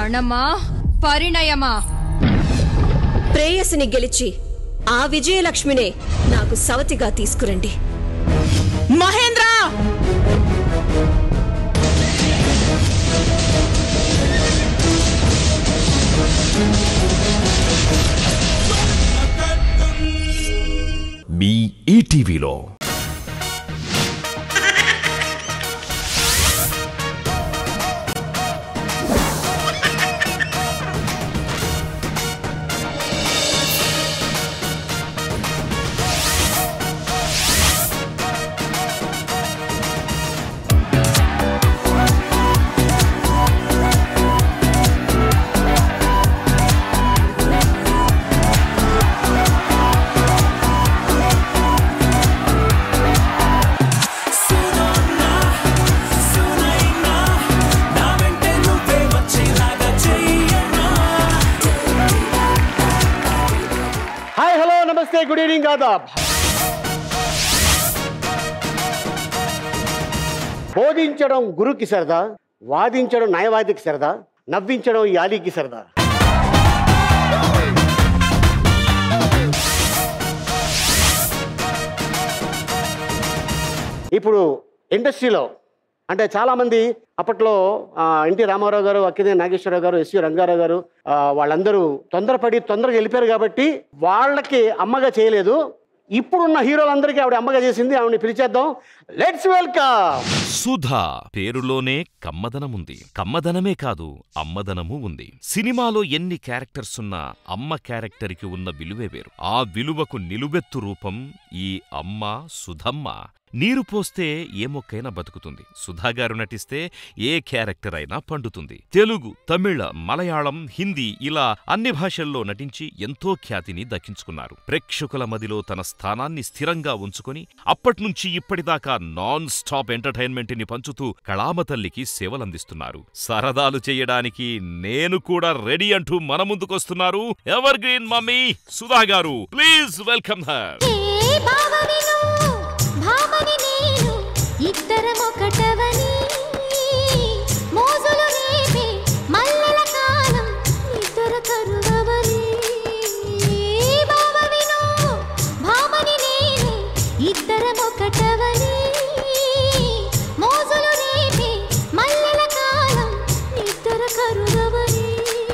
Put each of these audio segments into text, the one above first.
రణమా పరిణయమా ప్రేయసిని గెలిచి ఆ విజయలక్ష్మినే నాకు సవతిగా తీసుకురండి మహేంద్ర మీ ఈటీవీలో హాయ్ హలో నమస్తే గుడ్ ఈవినింగ్ ఆదాబ్ బోధించడం గురుకి సరదా వాదించడం న్యాయవాదికి సరదా నవ్వించడం యాలీకి సరదా ఇప్పుడు ఇండస్ట్రీలో అంటే చాలామంది అప్పట్లో ఆ, ఎన్టీ రామారావు గారు అక్కినే నాగేశ్వరరావు గారు ఎస్వి రంగారావు గారు ఆ, వాళ్ళందరూ తొందరపడి తొందరగా వెళ్ళిపోయారు కాబట్టి వాళ్ళకి అమ్మగా చేయలేదు ఇప్పుడున్న హీరోలందరికీ ఆవిడ అమ్మగా చేసింది ఆవిడని పిలిచేద్దాం లెట్స్ వెల్కమ్ సుధా పేరులోనే కమ్మదనముంది కమ్మదనమే కాదు అమ్మదనము ఉంది సినిమాలో ఎన్ని క్యారెక్టర్స్ ఉన్నా అమ్మ క్యారెక్టర్కి ఉన్న విలువే వేరు ఆ విలువకు నిలువెత్తు రూపం ఈ అమ్మ సుధమ్మ నీరు పోస్తే ఏ మొక్కైనా బతుకుతుంది సుధాగారు నటిస్తే ఏ క్యారెక్టర్ అయినా పండుతుంది తెలుగు తమిళ మలయాళం హిందీ ఇలా అన్ని భాషల్లో నటించి ఎంతో ఖ్యాతిని దక్కించుకున్నారు ప్రేక్షకుల మదిలో తన స్థానాన్ని స్థిరంగా ఉంచుకొని అప్పట్నుంచి ఇప్పటిదాకా నాన్ స్టాప్ ఎంటర్టైన్మెంట్ ని పంచుతూ కళామ తల్లికి సేవలందిస్తున్నారు సరదాలు చేయడానికి నేను కూడా రెడీ అంటూ మన ముందుకొస్తున్నారు evergreen mummy Sudha garu please welcome her ఏ భావనిను భామని నేను ఇద్దరం ఒకటవని మోజులు రేపే మల్లెల కాలం నిద్ర కరువవని ఏ భావనిను భామని నేను ఇద్దరం ఒకటవని మోజులు రేపే మల్లెల కాలం నిద్ర కరువవని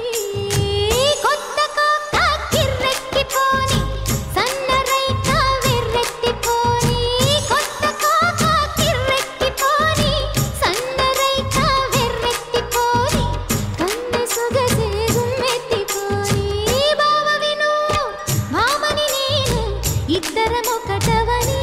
కొత్త కోక కిర్రెక్కిపోని సన్నరైక వెర్రెక్కిపోని కొత్త కోక కిర్రెక్కిపోని సన్నరైక వెర్రెక్కిపోని కన్నె సొగసే గుమ్మెత్తిపోని బావ విను భామని నేను ఇద్దరం ఒకటవని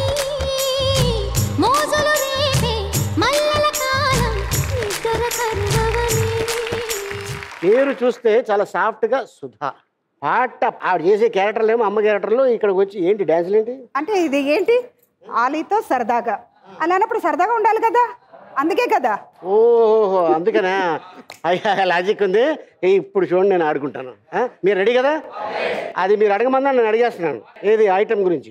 మోజులు రేపే మల్లెల కాలం నిద్ర కరువవని పేరు చూస్తే చాలా సాఫ్ట్గా సుధా పాట ఆవిడ చేసే క్యారెక్టర్లు ఏమో అమ్మ క్యారెక్టర్లు ఇక్కడికి వచ్చి ఏంటి డ్యాన్సులు ఏంటి అంటే ఇది ఏంటి ఆలీతో సరదాగా అలా అన్నప్పుడు సరదాగా ఉండాలి కదా అందుకే కదా ఓహో అందుకనే అయ్యా లాజిక్ ఉంది ఏ, ఇప్పుడు చూడండి నేను ఆడుకుంటాను ఆ? మీరు రెడీ కదా అది మీరు అడగమన్నా నేను అడిగేస్తున్నాను ఏది ఐటమ్ గురించి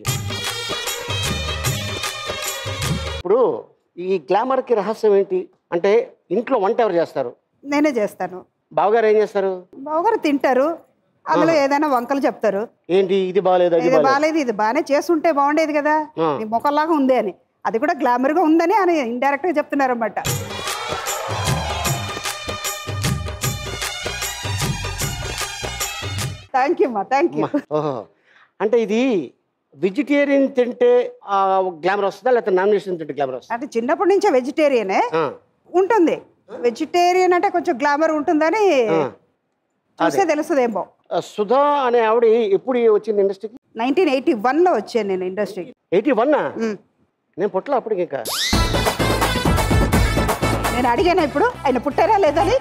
ఇప్పుడు ఈ గ్లామర్కి రహస్యం ఏంటి అంటే ఇంట్లో వంట ఎవరు చేస్తారు నేనే చేస్తాను బావగారు ఏం చేస్తారు బావగారు తింటారు అందులో ఏదైనా వంకలు చెప్తారు ఏంటి ఇది బాగాలేదు అది ఇది బాగాలేదు బాగాలేదు ఇది బాగానే చేస్తుంటే బాగుండేది కదా ఆ. నీ ముఖంలాగా ఉంది అని అది కూడా గ్లామర్గా ఉందని అని ఇండైరెక్ట్ గా చెప్తున్నారు అనమాట థ్యాంక్ యూ అమ్మా థ్యాంక్ యూ ఓహో అంటే ఇది వెజిటేరియన్ తింటే గ్లామర్ వస్తుందా లేకపోతే నాన్ వెజిటేరియన్ తింటే గ్లామర్ వస్తుందా అంటే చిన్నప్పటి నుంచే వెజిటేరియనే ఆ, ఉంటుంది వెజిటేరియన్ అంటే కొంచెం గ్లామర్ ఉంటుందని ఆ. చూస్తే తెలుస్తుందేమో ఆ, సుధా అనే ఆవిడ ఎప్పుడు వచ్చింది ఇండస్ట్రీకి నైన్టీన్ ఎయిటీ వన్లో వచ్చాను నేను ఇండస్ట్రీకి ఎయిటీ వన్ నేను పుట్టలే అప్పటికి ఇంకా నేను అడిగాను ఇప్పుడు ఆయన పుట్టారా లేదని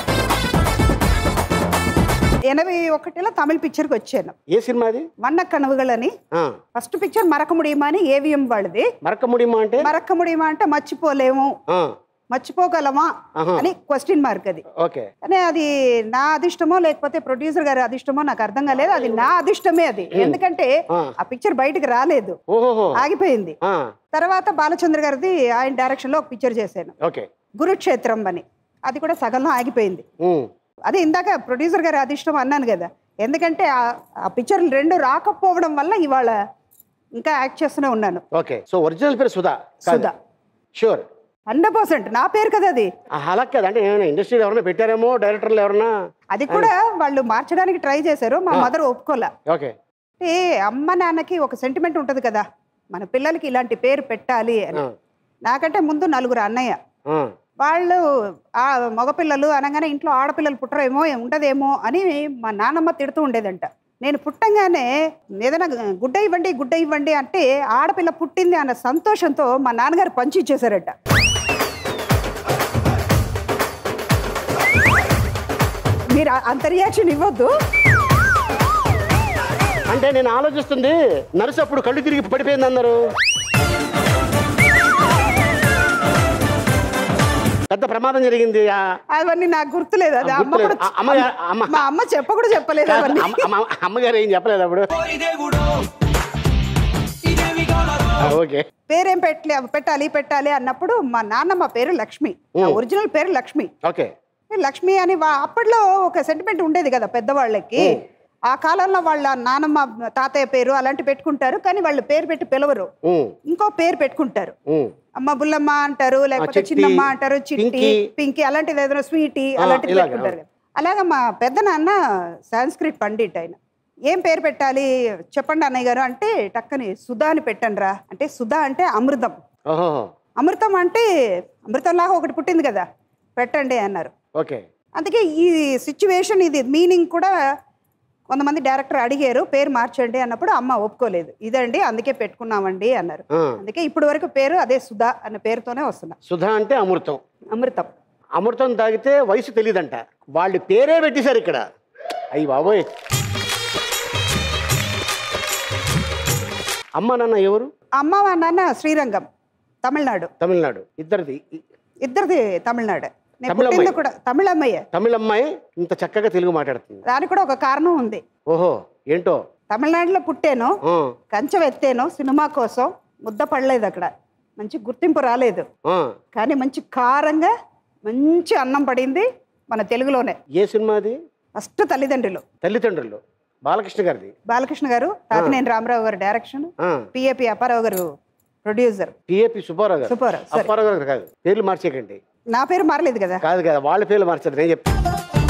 ఎనభై ఒకటిలో తమిళ పిక్చర్కి వచ్చాను ఏ సినిమా అది వన్న కనవుകളని ఆ, ఫస్ట్ పిక్చర్ మరక ముడియమా అని ఏవిఎం వాళ్ళది మరక ముడిమా అంటే మరక ముడియమా అంటే మర్చిపోలేము ఆ, మర్చిపోగలమా ఆహా. అని క్వశ్చన్ మార్క్ అది ఓకే కానీ అది నా అదిష్టమో లేకపోతే ప్రొడ్యూసర్ గారి అదిష్టమో నాకు అర్థం కాలేదు అది నా అదిష్టమే అది ఎందుకంటే ఆ. ఆ పిక్చర్ బయటకు రాలేదు ఓహోహో ఆగిపోయింది ఆ, తర్వాత బాలచంద్ర గారిది ఆయన డైరెక్షన్ లో ఒక పిక్చర్ చేశాను ఓకే గురుక్షేత్రం అని అది కూడా సగంలో ఆగిపోయింది ఉమ్, అదే ఇందాక ప్రొడ్యూసర్ గారి అదిష్టం అన్నాను కదా ఎందుకంటే ఆ- ఆ పిక్చర్లు రెండు రాకపోవడం వల్ల ఇవాళ ఇంకా యాక్ట్ చేస్తూనే ఉన్నాను ఓకే సో ఒరిజినల్ పేరు Sudha Sudha. Sure hundred percent నా పేరు కదా అది అలా కదా అంటే ఏమైనా ఇండస్ట్రీలో ఎవరైనా పెట్టారేమో డైరెక్టర్లు ఎవరైనా అది కూడా వాళ్ళు మార్చడానికి ట్రై చేశారు మా మదర్ ఒప్పుకోలే ఓకే అంటే అమ్మ నాన్నకి ఒక సెంటిమెంట్ ఉంటుంది కదా మన పిల్లలకి ఇలాంటి పేరు పెట్టాలి అని ఆ. నాకంటే ముందు నలుగురు అన్నయ్య ఆ, వాళ్ళు ఆ మగపిల్లలు అనగానే ఇంట్లో ఆడపిల్లలు పుట్టరేమో ఉండదేమో అని మా నాన్నమ్మ తిడుతూ ఉండేదంట నేను పుట్టంగానే ఏదైనా గుడ్డ ఇవ్వండి గుడ్డ ఇవ్వండి అంటే ఆడపిల్ల పుట్టింది అన్న సంతోషంతో మా నాన్నగారు పంచి ఇచ్చేశారట మీరు ఆ- అంత రియాక్షన్ ఇవ్వద్దు అంటే నేను ఆలోచిస్తుంది నర్సు అప్పుడు కళ్ళు తిరిగి పడిపోయింది అన్నారు పెద్ద ప్రమాదం జరిగింది ఆ, అవన్నీ నాకు గుర్తులేదు అది అమ్మ గుర్తులేదు. కూడా ఆ, అమ్మ అమ్మ మా అమ్మ చెప్ప కూడా చెప్పలేదు కాదు, అవన్నీ అమ్మ- అమ్మ- అమ్మగారు ఏం చెప్పలేదు అప్పుడు ఆ, ఓకే పేరేం పెట్టలే పెట్టాలి పెట్టాలి అన్నప్పుడు మా నాన్నమ్మ పేరు లక్ష్మి నా ఓ. ఒరిజినల్ పేరు లక్ష్మి ఓకే లక్ష్మి అని వా- అప్పట్లో ఒక సెంటిమెంట్ ఉండేది కదా పెద్దవాళ్ళకి ఆ కాలంలో వాళ్ళ నానమ్మ తాతయ్య పేరు అలాంటి పెట్టుకుంటారు కానీ వాళ్ళు పేరు పెట్టి పిలవరు ఉమ్, ఇంకో పేరు పెట్టుకుంటారు ఉమ్. అమ్మ బుల్లమ్మ అంటారు లేకపోతే చిట్టి, చిన్నమ్మ అంటారు చిట్టి పింకీ. పింకీ అలాంటిది ఏదైనా స్వీటీ ఆ, అలాంటిది ఇలాగ, పెట్టుకుంటారు కదా. అలాగా మా పెద్ద నాన్న సాంస్క్రిట్ పండిట్ ఆయన ఏం పేరు పెట్టాలి చెప్పండి అన్నయ్య గారు అంటే టక్కని సుధా అని పెట్టండి రా అంటే సుధా అంటే అమృతం ఓహో అమృతం అంటే అమృతంలాగా ఒకటి పుట్టింది కదా పెట్టండి అన్నారు ఓకే అందుకే ఈ సిచ్యువేషన్ ఇది మీనింగ్ కూడా కొంతమంది డైరెక్టర్ అడిగారు పేరు మార్చండి అన్నప్పుడు అమ్మ ఒప్పుకోలేదు ఇదండి అందుకే పెట్టుకున్నామండి అన్నారు ఆ. అందుకే ఇప్పటి వరకు పేరు అదే సుధా అన్న పేరుతోనే వస్తున్నా సుధా అంటే అమృతం అమృతం అమృతం తాగితే వయసు తెలియదంట వాళ్ళు పేరే పెట్టేశారు ఇక్కడ అయ్యి బాబోయ్ అమ్మ నాన్న ఎవరు అమ్మ మా నాన్న శ్రీరంగం తమిళనాడు తమిళనాడు ఇద్దరిది ఇ- ఇద్దరిది తమిళనాడు నేను తమిళ పుట్టింది అమ్మాయి. కూడా తమిళమ్మయ్య తమిళ అమ్మాయి ఇంత చక్కగా తెలుగు మాట్లాడుతుంది దానికి కూడా ఒక కారణం ఉంది ఓహో ఏంటో తమిళనాడులో పుట్టాను ఆ, కంచెం ఎత్తాను సినిమా కోసం ముద్ద పడలేదు అక్కడ మంచి గుర్తింపు రాలేదు ఆ. కానీ మంచి కారంగా మంచి అన్నం పడింది మన తెలుగులోనే ఏ సినిమా అది ఫస్ట్ తల్లిదండ్రులు తల్లిదండ్రులు బాలకృష్ణ గారిది బాలకృష్ణ గారు తాతినేని రామరావు గారు డైరెక్షన్ పిఏపి అప్పారావు గారు ప్రొడ్యూసర్ పిఏపి సుబ్బారావు గారు సుబ్బారావు, సరే. అప్పారావు గారు కాదు పేర్లు మార్చేయకండి నా పేరు మారలేదు కదా కాదు కదా వాళ్ళ పేర్లు మార్చారు నేను చెప్తాను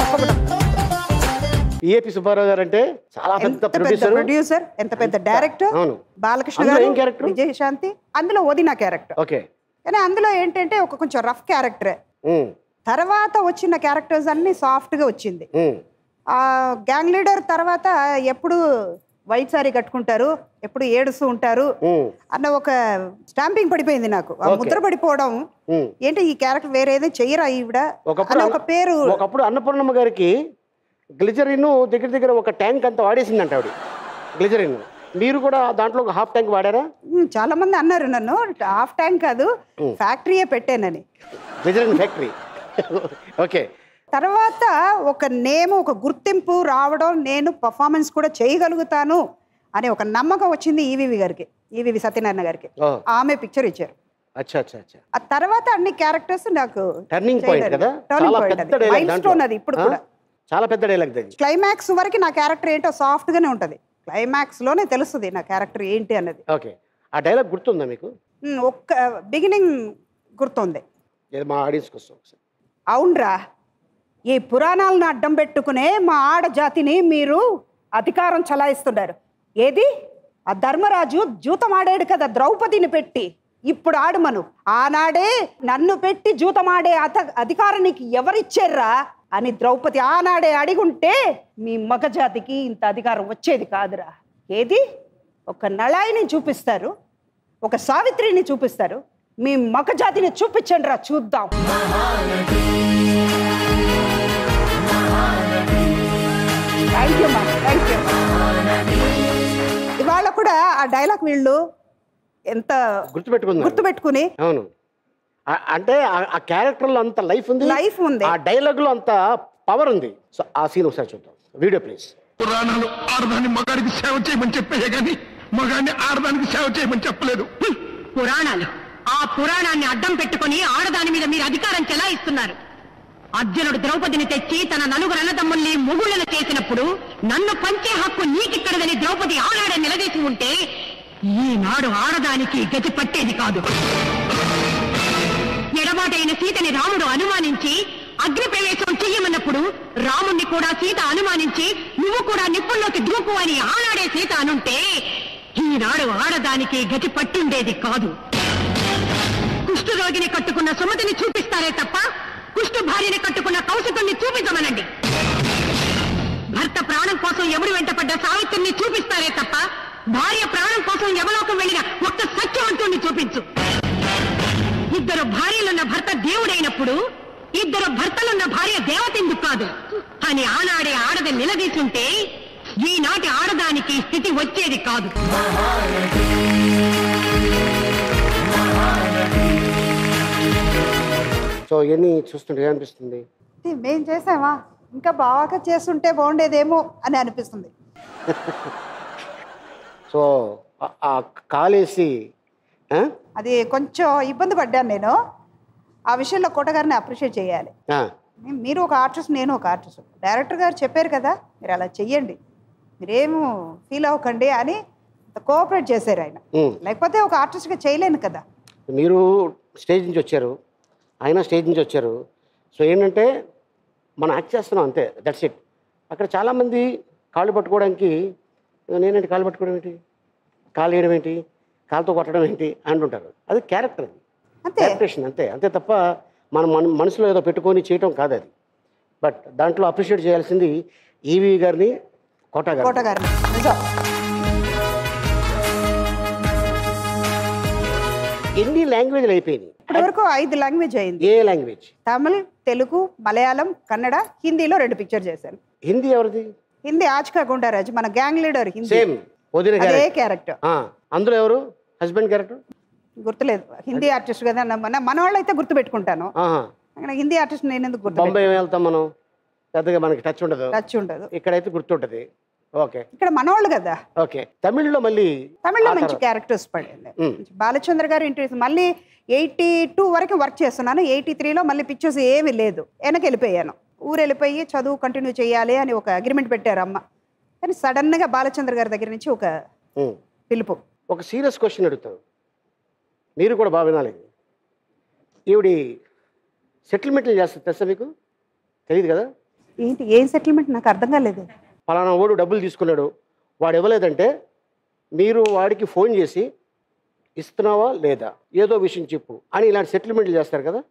పిఏపి సుబ్బారావు గారు అంటే చాలా ఎంత పెద్ద పెద్ద ప్రొడ్యూసర్ ప్రొడ్యూసర్ ఎంత పెద్ద డైరెక్టర్ అవును. బాలకృష్ణ అందులో గారు ఏం character? విజయశాంతి అందులో వదిన క్యారెక్టర్ ఓకే కానీ అందులో ఏంటంటే ఒక కొంచెం రఫ్ క్యారెక్టర్ ఉమ్, తర్వాత వచ్చిన క్యారెక్టర్స్ అన్ని సాఫ్ట్ గా వచ్చింది ఉమ్, ఆ గ్యాంగ్ లీడర్ తర్వాత ఎప్పుడు వైట్ సారీ కట్టుకుంటారు ఎప్పుడు ఏడుస్తూ ఉంటారు ఉమ్, అన్న ఒక స్టాంపింగ్ పడిపోయింది నాకు ఆ Okay. ముద్ర పడిపోవడం ఉమ్. ఏంటి ఈ క్యారెక్టర్ వేరే ఏదో చెయ్యరా ఈవిడ ఒకప్పుడు అన్న ఒక అన్న- పేరు ఒకప్పుడు అన్నపూర్ణమ్మ గారికి గ్లిజరిన్ దగ్గర దగ్గర ఒక ట్యాంక్ అంతా వాడేసిందంట ఆవిడ గ్లిజరిన్ మీరు కూడా దాంట్లో ఒక హాఫ్ ట్యాంక్ వాడారా ఉమ్, చాలా మంది అన్నారు నన్ను హాఫ్ ట్యాంక్ కాదు ఫ్యాక్టరీయే పెట్టానని గ్లిజరిన్ ఫ్యాక్టరీ ఓకే తర్వాత ఒక నేమ్ ఒక గుర్తింపు రావడం నేను పర్ఫార్మెన్స్ కూడా చేయగలుగుతాను అనే ఒక నమ్మకం వచ్చింది ఈవీవి గారికి ఈవీవి సత్యనారాయణ గారికి ఓ ఆమె పిక్చర్ ఇచ్చారు అచ్చా అచ్చా అచ్చా ఆ తర్వాత అన్ని క్యారెక్టర్స్ నాకు టర్నింగ్ పాయింట్ కదా టర్నింగ్ చాలా పాయింట్ పెద్ద అది డైలాగ్ మైల్ దాంట్లో స్టోన్ అది ఇప్పుడు ఆ? కూడా చాలా పెద్ద డైలాగ్ అది క్లైమాక్స్ వరకు నా క్యారెక్టర్ ఏంటో సాఫ్ట్ గానే ఉంటది క్లైమాక్స్ లోనే తెలుస్తుంది నా క్యారెక్టర్ ఏంటి అన్నది ఓకే ఆ డైలాగ్ గుర్తుందా మీకు ఉమ్, ఒక్క బిగినింగ్ గుర్తుంది ఇది మా ఆడియన్స్ కోసం ఒకసారి అవునరా ఈ పురాణాలను అడ్డం పెట్టుకునే మా ఆడజాతిని మీరు అధికారం చలాయిస్తున్నారు ఏది ఆ ధర్మరాజు జూతం ఆడాడు కదా ద్రౌపదిని పెట్టి ఇప్పుడు ఆడుమను ఆనాడే నన్ను పెట్టి జూతమాడే అత అధికారం నీకు ఎవరిచ్చారా అని ద్రౌపది ఆనాడే అడిగుంటే మీ మగజాతికి ఇంత అధికారం వచ్చేది కాదురా ఏది ఒక నళాయిని చూపిస్తారు ఒక సావిత్రిని చూపిస్తారు మీ మగజాతిని చూపించండి రా చూద్దాం థ్యాంక్ యూ మా థ్యాంక్ యూ ఇవాళ కూడా ఆ డైలాగ్ వీళ్ళు ఎంత గుర్తుపెట్టుకుందా గుర్తుపెట్టుకుని అవును ఆ- అంటే ఆ- ఆ క్యారెక్టర్ లో అంత లైఫ్ ఉంది Life ఉంది. ఆ డైలాగ్ లో అంత పవర్ ఉంది సో ఆ సీన్ ఒకసారి చూద్దాం వీడియో ప్లీజ్ పురాణాలు ఆడదాన్ని మగాడికి సేవ చేయమని చెప్పాయే గాని మగాడిని ఆడదానికి సేవ చేయమని చెప్పలేదు హ్మ్. పురాణాలు ఆ పురాణాన్ని అడ్డం పెట్టుకొని ఆడదాని మీద మీరు అధికారం చెలాయిస్తున్నారు అర్జునుడు ద్రౌపదిని తెచ్చి తన నలుగురు అన్నదమ్ముల్ని మొగుళ్ళను చేసినప్పుడు నన్ను పంచే హక్కు నీకిక్కడదని ద్రౌపది ఆనాడే నిలదీసి ఉంటే ఈనాడు ఆడదానికి గతి పట్టేది కాదు ఎడబాటైన సీతని రాముడు అనుమానించి అగ్ని ప్రవేశం చెయ్యమన్నప్పుడు రాముణ్ణి కూడా సీత అనుమానించి నువ్వు కూడా నిప్పుల్లోకి దూకు అని ఆనాడే సీత అనుంటే ఈనాడు ఆడదానికి గతి పట్టుండేది కాదు కుష్ఠరోగిని కట్టుకున్న సుమతిని చూపిస్తారే తప్ప కుష్ఠ భార్యని కట్టుకున్న కౌశికుణ్ణి చూపించమనండి భర్త ప్రాణం కోసం ఎవడు వెంటపడ్డ సావిత్రిని చూపిస్తారే తప్ప భార్య ప్రాణం కోసం ఎవలోకం వెళ్ళిన ఒక్క సత్యవంతుణ్ణి చూపించు ఇద్దరు భార్యలున్న భర్త దేవుడైనప్పుడు ఇద్దరు భర్తలున్న భార్య దేవతెందుకు కాదు అని ఆనాడే ఆడది నిలదీసుంటే ఈనాటి ఆడదానికి ఈ స్థితి వచ్చేది కాదు సో ఇవన్నీ చూస్తుంటే ఏమనిపిస్తుంది ఇది మేం చేసామా ఇంకా బాగా చేస్తుంటే బాగుండేదేమో అని అనిపిస్తుంది సో ఆ- ఆ కాలేసి ఆ? అది కొంచెం ఇబ్బంది పడ్డాను నేను ఆ విషయంలో కోటగారిని అప్రిషియేట్ చేయాలి ఆ, మీరు ఒక ఆర్టిస్ట్ నేను ఒక ఆర్టిస్ట్ డైరెక్టర్ గారు చెప్పారు కదా మీరు అలా చెయ్యండి మీరేం ఫీల్ అవ్వకండి అని కోఆపరేట్ చేశారు ఆయన ఉమ్. లేకపోతే ఒక ఆర్టిస్ట్గా చేయలేను కదా మీరు స్టేజ్ నుంచి వచ్చారు ఆయన స్టేజ్ నుంచి వచ్చారు సో ఏంటంటే మనం యాక్ట్ చేస్తున్నాం అంతే దట్స్ ఇట్ అక్కడ చాలామంది కాళ్ళు పట్టుకోవడానికి నేనంటే కాళ్ళు పట్టుకోవడం ఏంటి కాళ్ళు వేయడం ఏంటి కాలుతో కొట్టడం ఏంటి అంటుంటారు అది క్యారెక్టర్ అది అంతే క్యారెక్టరేషన్ అంతే అంతే తప్ప మనం మన మనసులో ఏదో పెట్టుకొని చేయటం కాదు అది బట్ దాంట్లో అప్రిషియేట్ చేయాల్సింది ఈవీ గారిని కోట గారు కోటగారిని నిజం ఎన్ని లాంగ్వేజ్లు అయిపోయినాయి ఇప్పటివరకు ఐదు లాంగ్వేజ్ అయింది ఏ లాంగ్వేజ్ తమిళ్ తెలుగు మలయాళం కన్నడ హిందీలో రెండు పిక్చర్ చేశాను హిందీ ఎవరిది హిందీ ఆజ్కా గుండారాజు మన గ్యాంగ్ లీడర్ హిందీ సేమ్ వదిన అదే గారు క్యారెక్టర్ అందులో ఎవరు హస్బెండ్ క్యారెక్టర్ గుర్తులేదు హిందీ ఆర్టిస్ట్ కదా నా- మన మన వాళ్ళు అయితే గుర్తు పెట్టుకుంటాను అక్కడ హిందీ ఆర్టిస్ట్ నేను ఎందుకు గుర్తు బొంబాయి వెళ్తాం మనం పెద్దగా మనకి టచ్ ఉండదు టచ్ ఉండదు ఇక్కడైతే గుర్తుంటది ఓకే ఇక్కడ మనవాళ్ళు కదా ఓకే తమిళ్లో మళ్ళీ తమిళ్లో ఆ మంచి తర్వాత- క్యారెక్టర్స్ పడింది మ్. మంచి బాలచంద్ర గారు ఇంటర్వ్యూస్ మళ్ళీ ఎయిటీ టూ వరకు వర్క్ చేస్తున్నాను ఎయిటీ త్రీలో మళ్ళీ పిక్చర్స్ ఏమీ లేదు వెనక్కి వెళ్ళిపోయాను ఊరు వెళ్ళిపోయి చదువు కంటిన్యూ చేయాలి అని ఒక అగ్రిమెంట్ పెట్టారు అమ్మ కానీ సడన్గా బాలచంద్ర గారి దగ్గర నుంచి ఒక ఉమ్. పిలుపు ఒక సీరియస్ క్వశ్చన్ అడుగుతాను మీరు కూడా బాగా వినాలి ఈవిడి సెటిల్మెంట్లు చేస్తారు తెలుసా మీకు తెలియదు కదా ఏంటి ఏం సెటిల్మెంట్ నాకు అర్థం కాలేదు పలానా వాడు డబ్బులు తీసుకున్నాడు వాడు ఇవ్వలేదంటే మీరు వాడికి ఫోన్ చేసి ఇస్తున్నావా లేదా ఏదో విషయం చెప్పు అని ఇలాంటి సెటిల్మెంట్లు చేస్తారు కదా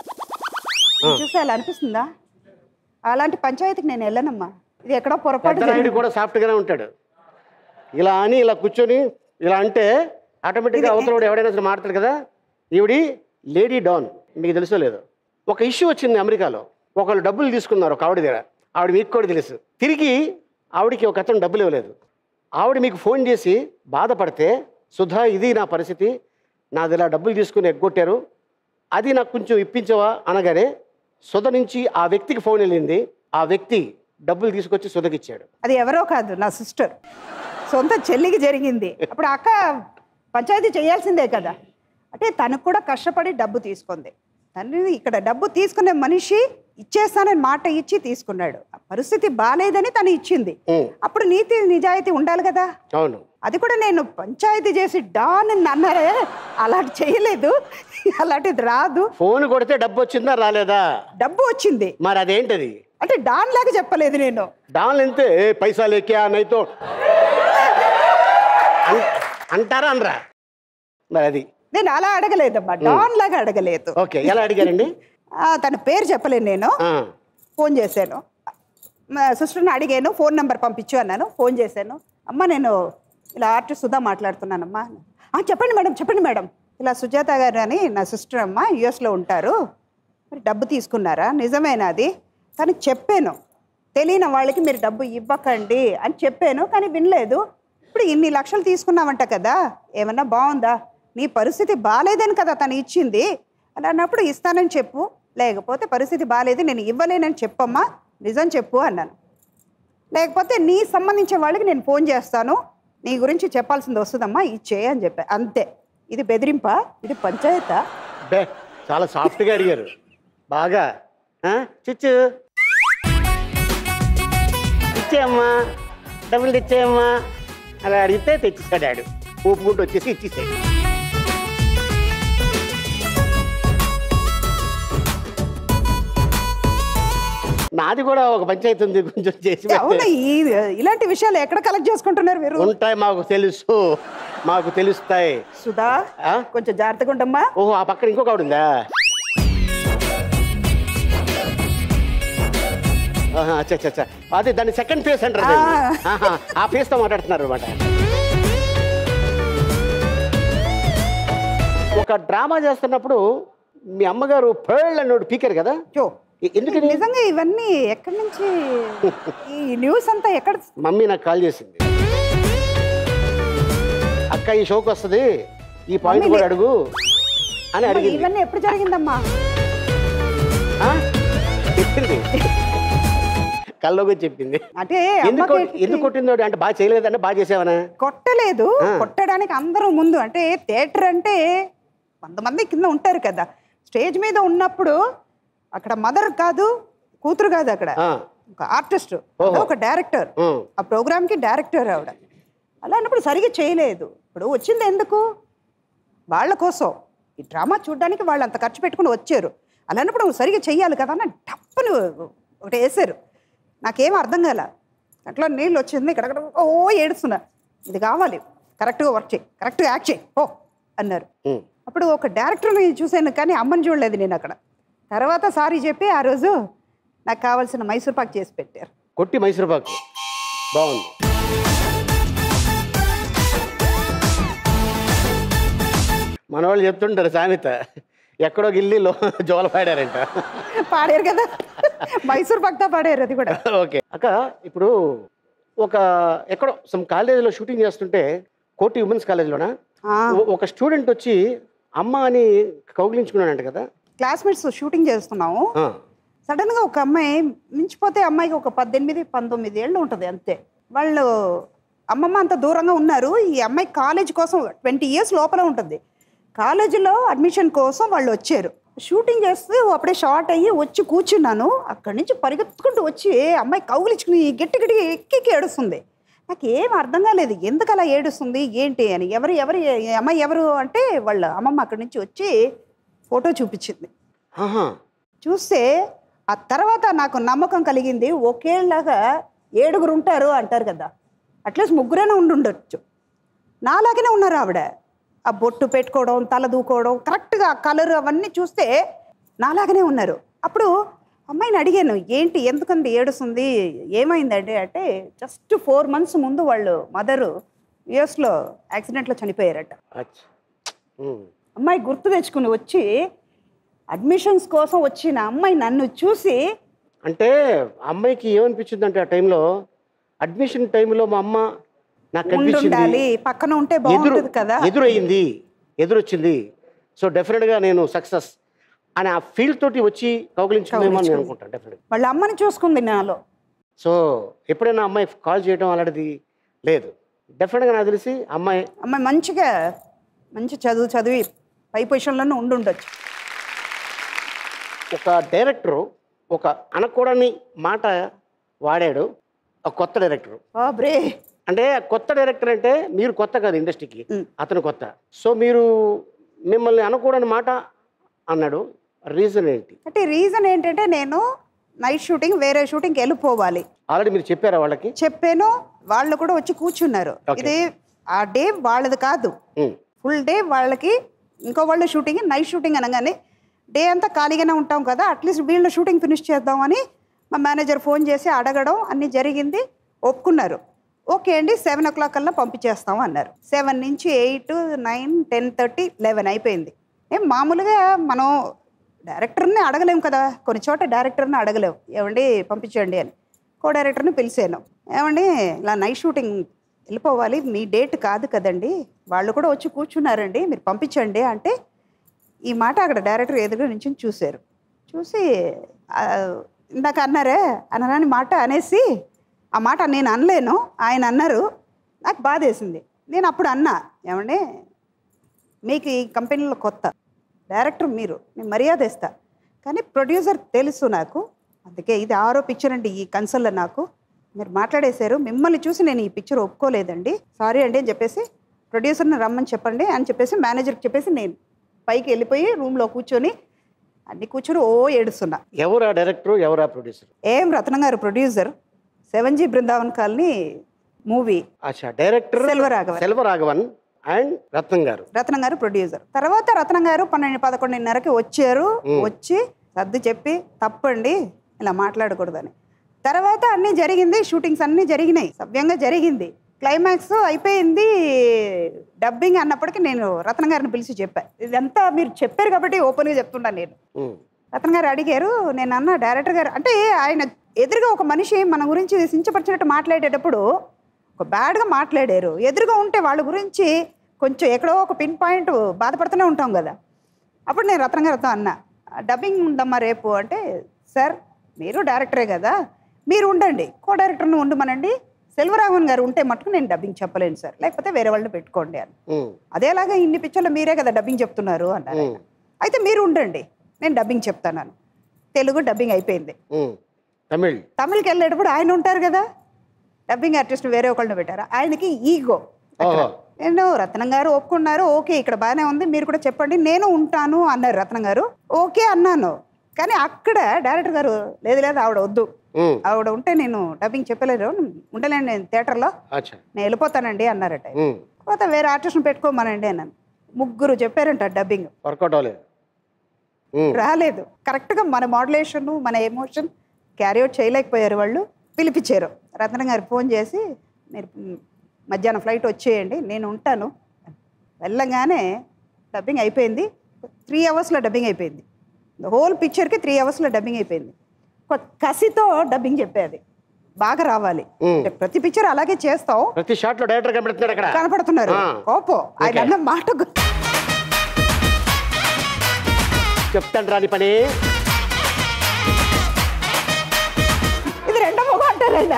చూస్తే అలా అనిపిస్తుందా అలాంటి పంచాయతీకి నేను వెళ్ళనమ్మా ఇది ఎక్కడో పొరపాటు పెద్దనాయుడు జరిగింది. కూడా సాఫ్ట్గానే ఉంటాడు ఇలా అని ఇలా కూర్చొని ఇలా అంటే ఆటోమేటిక్గా అవతల వాడు ఎవడైనా సరే మాడతాడు కదా ఈవిడి లేడీ డాన్ మీకు తెలుసో లేదో ఒక ఇష్యూ వచ్చింది అమెరికాలో ఒకళ్ళు డబ్బులు తీసుకున్నారు ఒక ఆవిడ దగ్గర ఆవిడ మీకు కూడా తెలుసు తిరిగి ఆవిడకి ఒక అతను డబ్బులు ఇవ్వలేదు ఆవిడ మీకు ఫోన్ చేసి బాధపడితే సుధా ఇది నా పరిస్థితి నాది ఇలా డబ్బులు తీసుకుని ఎగ్గొట్టారు అది నాకు కొంచెం ఇప్పించవా అనగానే సుధ నుంచి ఆ వ్యక్తికి ఫోన్ వెళ్ళింది ఆ వ్యక్తి డబ్బులు తీసుకొచ్చి సుధకిచ్చాడు అది ఎవరో కాదు నా సిస్టర్ సొంత చెల్లికి జరిగింది అప్పుడు అక్క పంచాయతీ చేయాల్సిందే కదా అంటే తనకు కూడా కష్టపడి డబ్బు తీసుకుంది తను ఇక్కడ డబ్బు తీసుకునే మనిషి ఇచ్చేస్తానని మాట ఇచ్చి తీసుకున్నాడు ఆ పరిస్థితి బాగాలేదని తను ఇచ్చింది ఉం. అప్పుడు నీతి నిజాయితీ ఉండాలి కదా అవును అది కూడా నేను పంచాయతీ చేసి డాన్ అని అన్నారే అలాంటి చేయలేదు అలాంటిది రాదు ఫోన్ కొడితే డబ్బు వచ్చిందా రాలేదా డబ్బు వచ్చింది మరి అదేంటది అంటే డాన్ లాగా చెప్పలేదు నేను డాన్ ఎంతే ఏ పైసా లేకే నైతో అన్- అంటారా అనరా మరి అది నేను అలా అడగలేదమ్మా డాన్ లాగా అడగలేదు ఓకే ఎలా అడిగారండి ఆ, తన పేరు చెప్పలేను నేను ఆ, ఫోన్ చేశాను మా సిస్టర్ని అడిగాను ఫోన్ నెంబర్ పంపించు అన్నాను ఫోన్ చేశాను అమ్మ నేను ఇలా ఆర్టిస్ట్ సుధా మాట్లాడుతున్నానమ్మా "ఆ, చెప్పండి మేడం చెప్పండి మేడం ఇలా సుజాత గారు అని నా సిస్టర్ అమ్మ యుఎస్లో ఉంటారు మరి డబ్బు తీసుకున్నారా నిజమేనా అది కానీ చెప్పాను తెలియని వాళ్ళకి మీరు డబ్బు ఇవ్వకండి అని చెప్పాను కానీ వినలేదు ఇప్పుడు ఇన్ని లక్షలు తీసుకున్నావంట కదా ఏమన్నా బాగుందా నీ పరిస్థితి బాగాలేదని కదా తను ఇచ్చింది అలా అన్నప్పుడు ఇస్తానని చెప్పు లేకపోతే పరిస్థితి బాగాలేదు నేను ఇవ్వలేనని చెప్పమ్మా నిజం చెప్పు అన్నాను లేకపోతే నీ సంబంధించిన వాళ్ళకి నేను ఫోన్ చేస్తాను నీ గురించి చెప్పాల్సింది వస్తుందమ్మా ఇచ్చే అని చెప్పా అంతే ఇది బెదిరింపా ఇది పంచాయతా బే చాలా సాఫ్ట్గా అడిగారు బాగా ఆ? చిచ్చు ఇచ్చేయమ్మా డబ్బులు తెచ్చేయమ్మా అలా అడిగితే తెచ్చిస్తాడు ఆడు ఊపుకుంటూ వచ్చేసి ఇచ్చేసాడు నాది కూడా ఒక పంచాయతీ ఉంది కొంచెం చేసి పెడితే. అవునా ఈ ఇలాంటి విషయాలు ఎక్కడ కలెక్ట్ చేసుకుంటున్నారు మీరు ఉంటాయి మాకు తెలుసు మాకు తెలుస్తాయి సుధా ఆ? కొంచెం జాగ్రత్తగా ఉండమ్మా ఓహో ఆ పక్కన ఇంకొక ఆవిడ ఉందా ఆహా, అచ్చా అచ్చా, అచ్చా అదే దాన్ని సెకండ్ ఫేస్ అంటారు దాన్ని. ఆహా, ఆ ఫేస్ తో మాట్లాడుతున్నారు అనమాట ఒక డ్రామా చేస్తున్నప్పుడు మీ అమ్మగారు పర్ల్ అన్నోడు పీకారు కదా చో ఎ- ఎందుకని నిజంగా ఇవన్నీ ఎక్కడి నుంచి ఈ న్యూస్ అంతా ఎక్కడ మమ్మీ నాకు కాల్ చేసింది అక్క ఈ షోకి వస్తుంది ఈ పాయింట్ మమ్మీ కూడా నే- అడుగు అని అడిగింది ఇవన్నీ ఎప్పుడు జరిగిందమ్మా ఆ? చెప్పింది కల్లోకి చెప్పింది అంటే ఎందుకు అమ్మకి ఎందుకు కొట్టిందో అంటే బాగా చేయలేదంటే బాగా చేసావనా కొట్టలేదు ఆ. కొట్టడానికి అందరూ ముందు అంటే థియేటర్ అంటే కొంతమంది కింద ఉంటారు కదా స్టేజ్ మీద ఉన్నప్పుడు అక్కడ మదర్ కాదు కూతురు కాదు అక్కడ ఆ, ఒక ఆర్టిస్ట్ ఓహో. ఒక డైరెక్టర్ ఉం. ఆ ప్రోగ్రామ్కి డైరెక్టర్ ఆవిడ అలా అన్నప్పుడు సరిగ్గా చేయలేదు ఇప్పుడు వచ్చింది ఎందుకు వాళ్ళ కోసం ఈ డ్రామా చూడడానికి వాళ్ళు అంత ఖర్చు పెట్టుకుని వచ్చారు అలా అన్నప్పుడు నువ్వు సరిగ్గా చెయ్యాలి కదా అని టప్పును ఒకటి వేసారు నాకేం అర్థం కాల అట్లా నీళ్ళు వచ్చింది ఇక్కడ ఓ ఏడుస్తున్నా ఇది కావాలి కరెక్ట్గా వర్క్ చేయి కరెక్ట్గా యాక్ట్ చేయి ఓ అన్నారు ఉం. అప్పుడు ఒక డైరెక్టర్ని చూశాను కానీ అమ్మని చూడలేదు నేను అక్కడ తర్వాత సారీ చెప్పి ఆ రోజు నాకు కావాల్సిన మైసూర్ పాక్ చేసి పెట్టారు కొట్టి మైసూర్ పాకు బాగుంది మన వాళ్ళు చెప్తుంటారు సామెత ఎక్కడో గిల్లి లో జోల పాడారంట పాడారు కదా మైసూర్ పాక్తో పాడారు అది కూడా ఓకే అక్క ఇప్పుడు ఒక ఎక్కడో సమ్ కాలేజీలో షూటింగ్ చేస్తుంటే కోటి ఉమెన్స్ కాలేజీలోనా ఆ, ఓ- ఒక స్టూడెంట్ వచ్చి అమ్మ అని కౌగిలించుకున్నాడంట కదా క్లాస్మేట్స్ షూటింగ్ చేస్తున్నాము ఆ, సడన్గా ఒక అమ్మాయి మించిపోతే అమ్మాయికి ఒక పద్దెనిమిది పంతొమ్మిది ఏళ్ళు ఉంటుంది అంతే వాళ్ళు అమ్మమ్మ అంత దూరంగా ఉన్నారు ఈ అమ్మాయి కాలేజ్ కోసం ట్వంటీ ఇయర్స్ లోపల ఉంటుంది కాలేజీలో అడ్మిషన్ కోసం వాళ్ళు వచ్చారు షూటింగ్ చేస్తే అప్పుడే షార్ట్ అయ్యి వచ్చి కూర్చున్నాను అక్కడి నుంచి పరిగెత్తుకుంటూ వచ్చి అమ్మాయి కౌగిలించుకుని గట్టి గట్టి ఎక్కి ఎక్కి ఏడుస్తుంది నాకు ఏం అర్థం కాలేదు ఎందుకు అలా ఏడుస్తుంది ఏంటి అని ఎవరు ఎవరు ఈ అమ్మాయి ఎవరు అంటే వాళ్ళ అమ్మమ్మ అక్కడి నుంచి వచ్చి ఫోటో చూపించింది ఆహా చూస్తే ఆ తర్వాత నాకు నమ్మకం కలిగింది ఒకేలాగా ఏడుగురు ఉంటారు అంటారు కదా అట్లీస్ట్ ముగ్గురైనా ఉండి ఉండొచ్చు నాలాగానే ఉన్నారు ఆవిడ ఆ బొట్టు పెట్టుకోవడం తల దూకోవడం కరెక్ట్గా ఆ కలర్ అవన్నీ చూస్తే నాలాగానే ఉన్నారు అప్పుడు అమ్మాయిని అడిగాను ఏంటి ఎందుకంది ఏడుస్తుంది ఏమైందండి అంటే జస్ట్ ఫోర్ మంత్స్ ముందు వాళ్ళు మదరు యుఎస్లో యాక్సిడెంట్లో చనిపోయారట అచ్చా ఉమ్. అమ్మాయి గుర్తు తెచ్చుకుని వచ్చి అడ్మిషన్స్ కోసం వచ్చిన అమ్మాయి నన్ను చూసి అంటే అమ్మాయికి ఏమనిపించింది అంటే ఆ టైంలో అడ్మిషన్ టైంలో మా అమ్మ నాకు కనిపించింది ఉండాలి పక్కన ఉంటే ఎదురు బాగుంటుంది కదా ఎదురయ్యింది ఎదురొచ్చింది సో డెఫినెట్గా నేను సక్సెస్ అని ఆ ఫీల్ తోటి వచ్చి కౌగిలించుకుందేమో అని నేను అనుకుంటాను డెఫినెట్ వాళ్ళ అమ్మని చూసుకుంది నాలో సో ఎప్పుడైనా అమ్మాయి కాల్ చేయడం అలాంటిది లేదు డెఫినెట్గా నాకు తెలిసి అమ్మాయి అమ్మాయి మంచిగా మంచి చదువు చదివి పై పొజిషన్లోనే ఉండి ఉండొచ్చు ఒక డైరెక్టరు ఒక అనకూడని మాట వాడాడు ఒక కొత్త డైరెక్టరు బాబ్రే అంటే కొత్త డైరెక్టర్ అంటే మీరు కొత్త కాదు ఇండస్ట్రీకి మ్. అతను కొత్త సో మీరు మిమ్మల్ని అనకూడని మాట అన్నాడు రీజన్ ఏంటి అంటే రీజన్ ఏంటంటే నేను నైట్ షూటింగ్ వేరే షూటింగ్కి వెళ్ళిపోవాలి ఆల్రెడీ మీరు చెప్పారా వాళ్ళకి చెప్పాను వాళ్ళు కూడా వచ్చి కూర్చున్నారు Okay. ఇది ఆ డే వాళ్ళది కాదు మ్. ఫుల్ డే వాళ్ళకి ఇంకో వాళ్ళ షూటింగ్ నైట్ షూటింగ్ అనగానే డే అంతా ఖాళీగానే ఉంటాం కదా అట్లీస్ట్ వీళ్ళ షూటింగ్ ఫినిష్ చేద్దామని మా మేనేజర్ ఫోన్ చేసి అడగడం అన్నీ జరిగింది ఒప్పుకున్నారు ఓకే అండి సెవెన్ ఓ క్లాక్ కల్లా పంపించేస్తాం అన్నారు సెవెన్ నుంచి eight nine ten thirty eleven అయిపోయింది ఏం మామూలుగా మనం డైరెక్టర్ని అడగలేం కదా కొన్ని చోట డైరెక్టర్ని అడగలేం ఏమండి పంపించండి అని కో డైరెక్టర్ని పిలిచాను ఏమండి ఇలా నైట్ షూటింగ్ వెళ్ళిపోవాలి మీ డేట్ కాదు కదండి వాళ్ళు కూడా వచ్చి కూర్చున్నారండి మీరు పంపించండి అంటే ఈ మాట అక్కడ డైరెక్టర్ ఎదురు నుంచి చూశారు చూసి ఆ, ఇందాక అన్నారే అనరాని మాట అనేసి ఆ మాట నేను అనలేను ఆయన అన్నారు నాకు బాధేసింది నేను అప్పుడు అన్నా ఏమండి మీకు ఈ కంపెనీలో కొత్త డైరెక్టర్ మీరు నేను మర్యాద ఇస్తా కానీ ప్రొడ్యూసర్ తెలుసు నాకు అందుకే ఇది ఆరో పిక్చర్ అండి ఈ కన్సల్లో నాకు మీరు మాట్లాడేశారు మిమ్మల్ని చూసి నేను ఈ పిక్చర్ ఒప్పుకోలేదండి సారీ అండి అని చెప్పేసి ప్రొడ్యూసర్ని రమ్మని చెప్పండి అని చెప్పేసి మేనేజర్కి చెప్పేసి నేను పైకి వెళ్ళిపోయి రూమ్లో కూర్చొని అన్ని కూర్చొని ఓ ఏడుస్తున్నా ఎవరా డైరెక్టర్ ఎవరా producer AM Ratnam garu producer seven G Brindavan colony movie అచ్చా director Selvaraghavan. Selvaraghavan and Ratnam garu Ratnam garu producer తర్వాత రత్నం గారు పన్నెండు పదకొండున్నరకి వచ్చారు వచ్చి సర్ది చెప్పి తప్పండి ఇలా మాట్లాడకూడదని తర్వాత అన్నీ జరిగింది షూటింగ్స్ అన్నీ జరిగినాయి సవ్యంగా జరిగింది క్లైమాక్స్ అయిపోయింది డబ్బింగ్ అన్నప్పటికీ నేను రత్నం గారిని పిలిచి చెప్పాను ఇదంతా మీరు చెప్పారు కాబట్టి ఓపెన్గా చెప్తున్నాను నేను ఉమ్. రత్న గారు అడిగారు నేను అన్న డైరెక్టర్ గారు అంటే ఆయన ఎదురుగా ఒక మనిషి మన గురించి సించపరిచినట్టు మాట్లాడేటప్పుడు ఒక బ్యాడ్గా మాట్లాడారు ఎదురుగా ఉంటే వాళ్ళ గురించి కొంచెం ఎక్కడో ఒక పిన్ పాయింట్ బాధపడుతూనే ఉంటాం కదా అప్పుడు నేను రత్న గారితో అన్న డబ్బింగ్ ఉందమ్మా రేపు అంటే సార్ మీరు డైరెక్టరే కదా మీరు ఉండండి కో డైరెక్టర్ను ఉండమనండి సెల్వరాఘవన్ గారు ఉంటే మటుకు నేను డబ్బింగ్ చెప్పలేను సార్ లేకపోతే వేరే వాళ్ళని పెట్టుకోండి అని ఉమ్. అదేలాగా ఇన్ని పిక్చర్లు మీరే కదా డబ్బింగ్ చెప్తున్నారు అన్నారు ఆయన. అయితే మీరు ఉండండి నేను డబ్బింగ్ చెప్తాను తెలుగు డబ్బింగ్ అయిపోయింది ఉమ్. తమిళ్ తమిళకి వెళ్ళేటప్పుడు ఆయన ఉంటారు కదా డబ్బింగ్ ఆర్టిస్ట్ వేరే ఒకళ్ళని పెట్టారు ఆయనకి ఈగో ఓహో నేను రత్నం గారు ఒప్పుకున్నారు ఓకే ఇక్కడ బాగానే ఉంది మీరు కూడా చెప్పండి నేను ఉంటాను అన్నారు రత్నం గారు ఓకే అన్నాను కానీ అక్కడ డైరెక్టర్ గారు లేదు లేదు ఆవిడ వద్దు ఉమ్. ఆవిడ ఉంటే నేను డబ్బింగ్ చెప్పలేరు ఉండలేను నేను థియేటర్లో అచ్చా నేను వెళ్ళిపోతానండి అన్నారట ఆయన. ఉమ్. తర్వాత వేరే ఆర్టిస్ట్ని పెట్టుకోమనండి అన్నాను ముగ్గురు చెప్పారంట డబ్బింగ్ వర్కౌట్ అవ్వలేదు ఉమ్. రాలేదు కరెక్ట్గా మన మాడ్యులేషన్ మన ఎమోషన్ క్యారీ అవుట్ చేయలేకపోయారు వాళ్ళు పిలిపించారు రత్న గారు ఫోన్ చేసి మీరు మ్, మధ్యాహ్నం ఫ్లైట్ వచ్చేయండి నేను ఉంటాను వెళ్ళగానే డబ్బింగ్ అయిపోయింది త్రీ అవర్స్లో డబ్బింగ్ అయిపోయింది హోల్ పిక్చర్కి త్రీ అవర్స్లో డబ్బింగ్ అయిపోయింది ఒక కసితో డబ్బింగ్ చెప్పేది బాగా రావాలి మ్. అంటే ప్రతి పిక్చర్ అలాగే చేస్తాం ప్రతి షాట్ లో డైరెక్టర్ కనబడుతున్నాడు అక్కడ కనపడుతున్నారు ఆ. కోపం ఆయన Okay. అన్న మాట గు- చెప్తాను రాని పని ఇది రెండో మొగ అంటారు ఆయన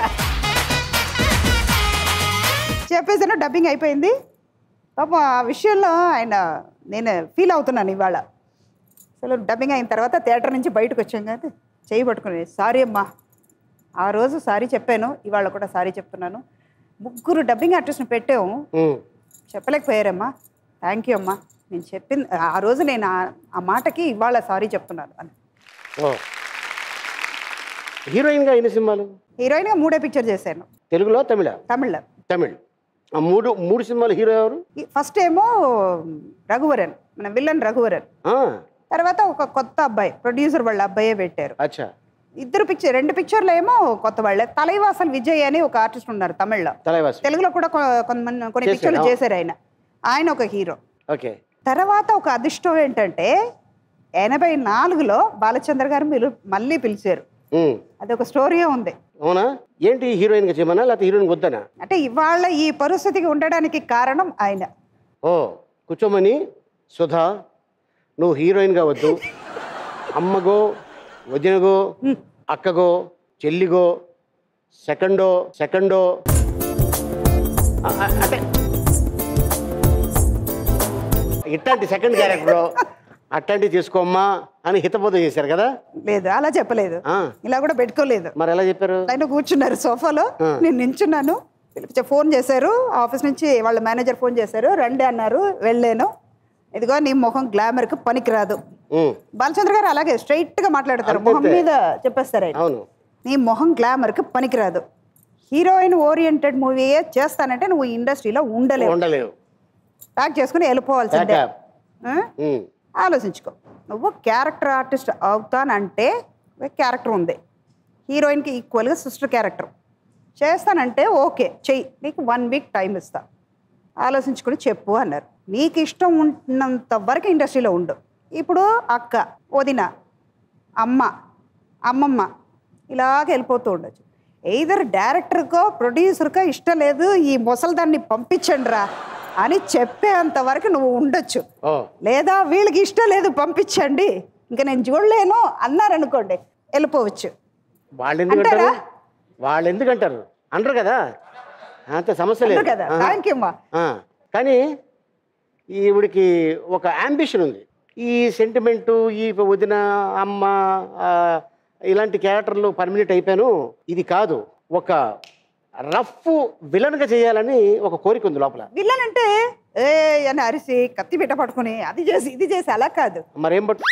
చెప్పేసాను డబ్బింగ్ అయిపోయింది పాపం ఆ విషయంలో ఆయన నేను ఫీల్ అవుతున్నాను ఇవాళ అసలు డబ్బింగ్ అయిన తర్వాత థియేటర్ నుంచి బయటకు వచ్చాం కదా చేయి పట్టుకుని సారీ అమ్మా ఆ రోజు సారీ చెప్పాను ఇవాళ కూడా సారీ చెప్తున్నాను ముగ్గురు డబ్బింగ్ ఆర్టిస్ట్ని పెట్టాము ఉమ్. చెప్పలేకపోయారమ్మా థ్యాంక్ యూ అమ్మా నేను చెప్పింది ఆ రోజు నేను ఆ- ఆ మాటకి ఇవాళ సారీ చెప్తున్నాను అని ఓ హీరోయిన్ గా ఎన్ని సినిమాలు హీరోయిన్గా మూడే పిక్చర్ చేశాను తెలుగులో తమిళ తమిళ్లో తమిళ్ ఆ మూడు మూడు సినిమాలు హీరో ఎవరు ఈ ఫస్ట్ ఏమో రఘువరన్ మన విల్లన్ రఘువరన్ ఆ, తర్వాత ఒక కొత్త అబ్బాయి ప్రొడ్యూసర్ వాళ్ళ అబ్బాయే పెట్టారు అచ్చా ఇద్దరు పిక్చర్ రెండు పిక్చర్లు ఏమో కొత్త వాళ్ళే తలైవాసల్ విజయ్ అని ఒక ఆర్టిస్ట్ ఉన్నారు తమిళ్లో తలైవాసు తెలుగులో కూడా కొ- కొంతమంది కొన్ని చేశారు, పిక్చర్లు అవును. చేశారు ఆయన ఆయన ఒక హీరో ఓకే తర్వాత ఒక అదృష్టం ఏంటంటే ఎనభై నాలుగులో బాలచంద్ర గారు మీరు మళ్ళీ పిలిచారు ఉమ్. అది ఒక స్టోరీయే ఉంది అవునా ఏంటి హీరోయిన్ గా చేయమన్నా లేకపోతే హీరోయిన్ వద్దనా అంటే ఇవాళ ఈ పరిస్థితికి ఉండడానికి కారణం ఆయన ఓ కూర్చోమని సుధా నువ్వు హీరోయిన్గా వద్దు అమ్మగో వదినగో అక్కగో చెల్లిగో సెకండో సెకండో ఆ, ఆ, అంటే ఇట్లాంటి సెకండ్ క్యారెక్టర్ అట్లాంటివి తీసుకోమ్మా అని హితబోధ చేశారు కదా లేదు అలా చెప్పలేదు ఆ, ఇలా కూడా పెట్టుకోలేదు మరి ఎలా చెప్పారు ఆయన కూర్చున్నారు సోఫాలో ఆ. నేను నించున్నాను పిలిపించే ఫోన్ చేశారు ఆఫీస్ నుంచి వాళ్ళ మేనేజర్ ఫోన్ చేశారు రండి అన్నారు వెళ్ళాను ఇదిగో నీ మొహం గ్లామర్కి పనికిరాదు ఉమ్, బాలచంద్ర గారు అలాగే స్ట్రైట్ గా మాట్లాడతారు అంతే. మొహం మీద చెప్పేస్తారు ఆయన అవును నీ మొహం గ్లామర్కి పనికిరాదు హీరోయిన్ ఓరియంటెడ్ మూవీయే చేస్తానంటే నువ్వు ఇండస్ట్రీలో ఉండలేవు ఉండలేవు ప్యాక్ చేసుకుని వెళ్ళిపోవాల్సిందే Pack up. ఆ? ఉమ్, ఆలోచించుకో నువ్వు క్యారెక్టర్ ఆర్టిస్ట్ అవుతానంటే క్యారెక్టర్ ఉంది హీరోయిన్కి ఈక్వల్గా సిస్టర్ క్యారెక్టర్ చేస్తానంటే ఓకే చెయ్యి నీకు వన్ వీక్ టైం ఇస్తా ఆలోచించుకుని చెప్పు అన్నారు నీకు ఇష్టం ఉన్నంత వరకు ఇండస్ట్రీలో ఉండు ఇప్పుడు అక్క వదిన అమ్మ అమ్మమ్మ ఇలాగ వెళ్ళిపోతూ ఉండొచ్చు ఎయిదర్ డైరెక్టర్కో ప్రొడ్యూసర్కో ఇష్టం లేదు ఈ ముసలిదాన్ని పంపించండి రా అని చెప్పేంత వరకు నువ్వు ఉండొచ్చు ఓ లేదా వీళ్ళకి ఇష్టం లేదు పంపించండి ఇంకా నేను చూడలేను అన్నారనుకోండి వెళ్ళిపోవచ్చు వాళ్ళు ఎందుకు అంటారా? అంటారు వాళ్ళు ఎందుకు అంటారు అనరు కదా అంత సమస్య లేదు అంటారు కదా ఆహా. థ్యాంక్ యూ అమ్మా ఆ, కానీ ఈవిడికి ఒక అంబిషన్ ఉంది ఈ సెంటిమెంటు ఈ వదిన అమ్మ ఆ, ఇలాంటి క్యారెక్టర్లు పర్మినెంట్ అయిపోయాను ఇది కాదు ఒక రఫ్ విలన్గా చేయాలని ఒక కోరిక ఉంది లోపల విల్లన్ అంటే ఏ అని అరిసి కత్తి బిడ్డ పట్టుకుని అది చేసి ఇది చేసి అలా కాదు మరేం పట్టు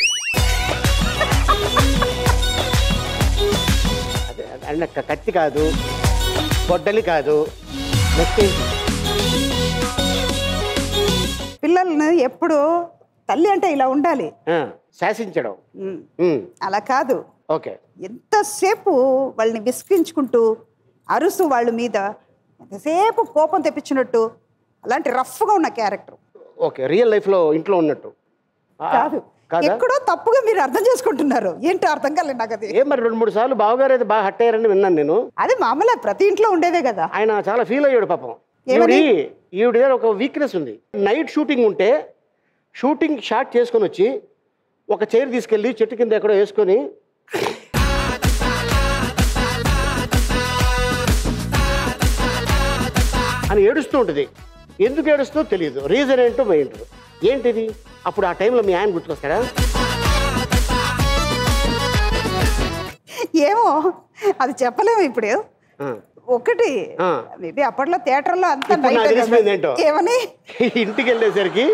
అదే అంటే క- కత్తి కాదు గొడ్డలి కాదు నెక్స్ట్ ఏంటి? పిల్లల్ని ఎప్పుడు తల్లి అంటే ఇలా ఉండాలి ఆ, శాసించడం ఉమ్, ఉమ్, అలా కాదు ఓకే ఎంతసేపు వాళ్ళని విసిగించుకుంటూ అరుసు వాళ్ళ మీద ఎంతసేపు కోపం తెప్పించినట్టు అలాంటి రఫ్గా ఉన్న క్యారెక్టర్ ఓకే రియల్ లైఫ్లో ఇంట్లో ఉన్నట్టు ఆ, కాదు కాదా ఎక్కడో తప్పుగా మీరు అర్థం చేసుకుంటున్నారు ఏంటో అర్థం కాలేదు నాకు అది ఏ మరి రెండు మూడు సార్లు బావగారు అయితే బాగా హట్ అయ్యారని విన్నాను నేను అది మామూలుగా ప్రతి ఇంట్లో ఉండేదే కదా ఆయన చాలా ఫీల్ అయ్యాడు పాపం ఏమని? ఈవిడి ఈవిడ దగ్గర ఒక వీక్నెస్ ఉంది నైట్ షూటింగ్ ఉంటే షూటింగ్ షాట్ చేసుకొని వచ్చి ఒక చైర్ తీసుకెళ్ళి చెట్టు కింద ఎక్కడో వేసుకొని అని ఏడుస్తూ ఉంటుంది ఎందుకు ఏడుస్తుందో తెలియదు రీజన్ ఏంటో మైండ్ ఏంటిది అప్పుడు ఆ టైంలో మీ ఆయన గుర్తుకొస్తాడా ఏమో అది చెప్పలేము ఇప్పుడు ఆ. ఒకటి ఆ. మేబీ అప్పట్లో థియేటర్లో అంత ఇప్పుడు నాకు తెలిసిపోయింది ఏంటో. ఏమని ఇంటికి వెళ్ళేసరికి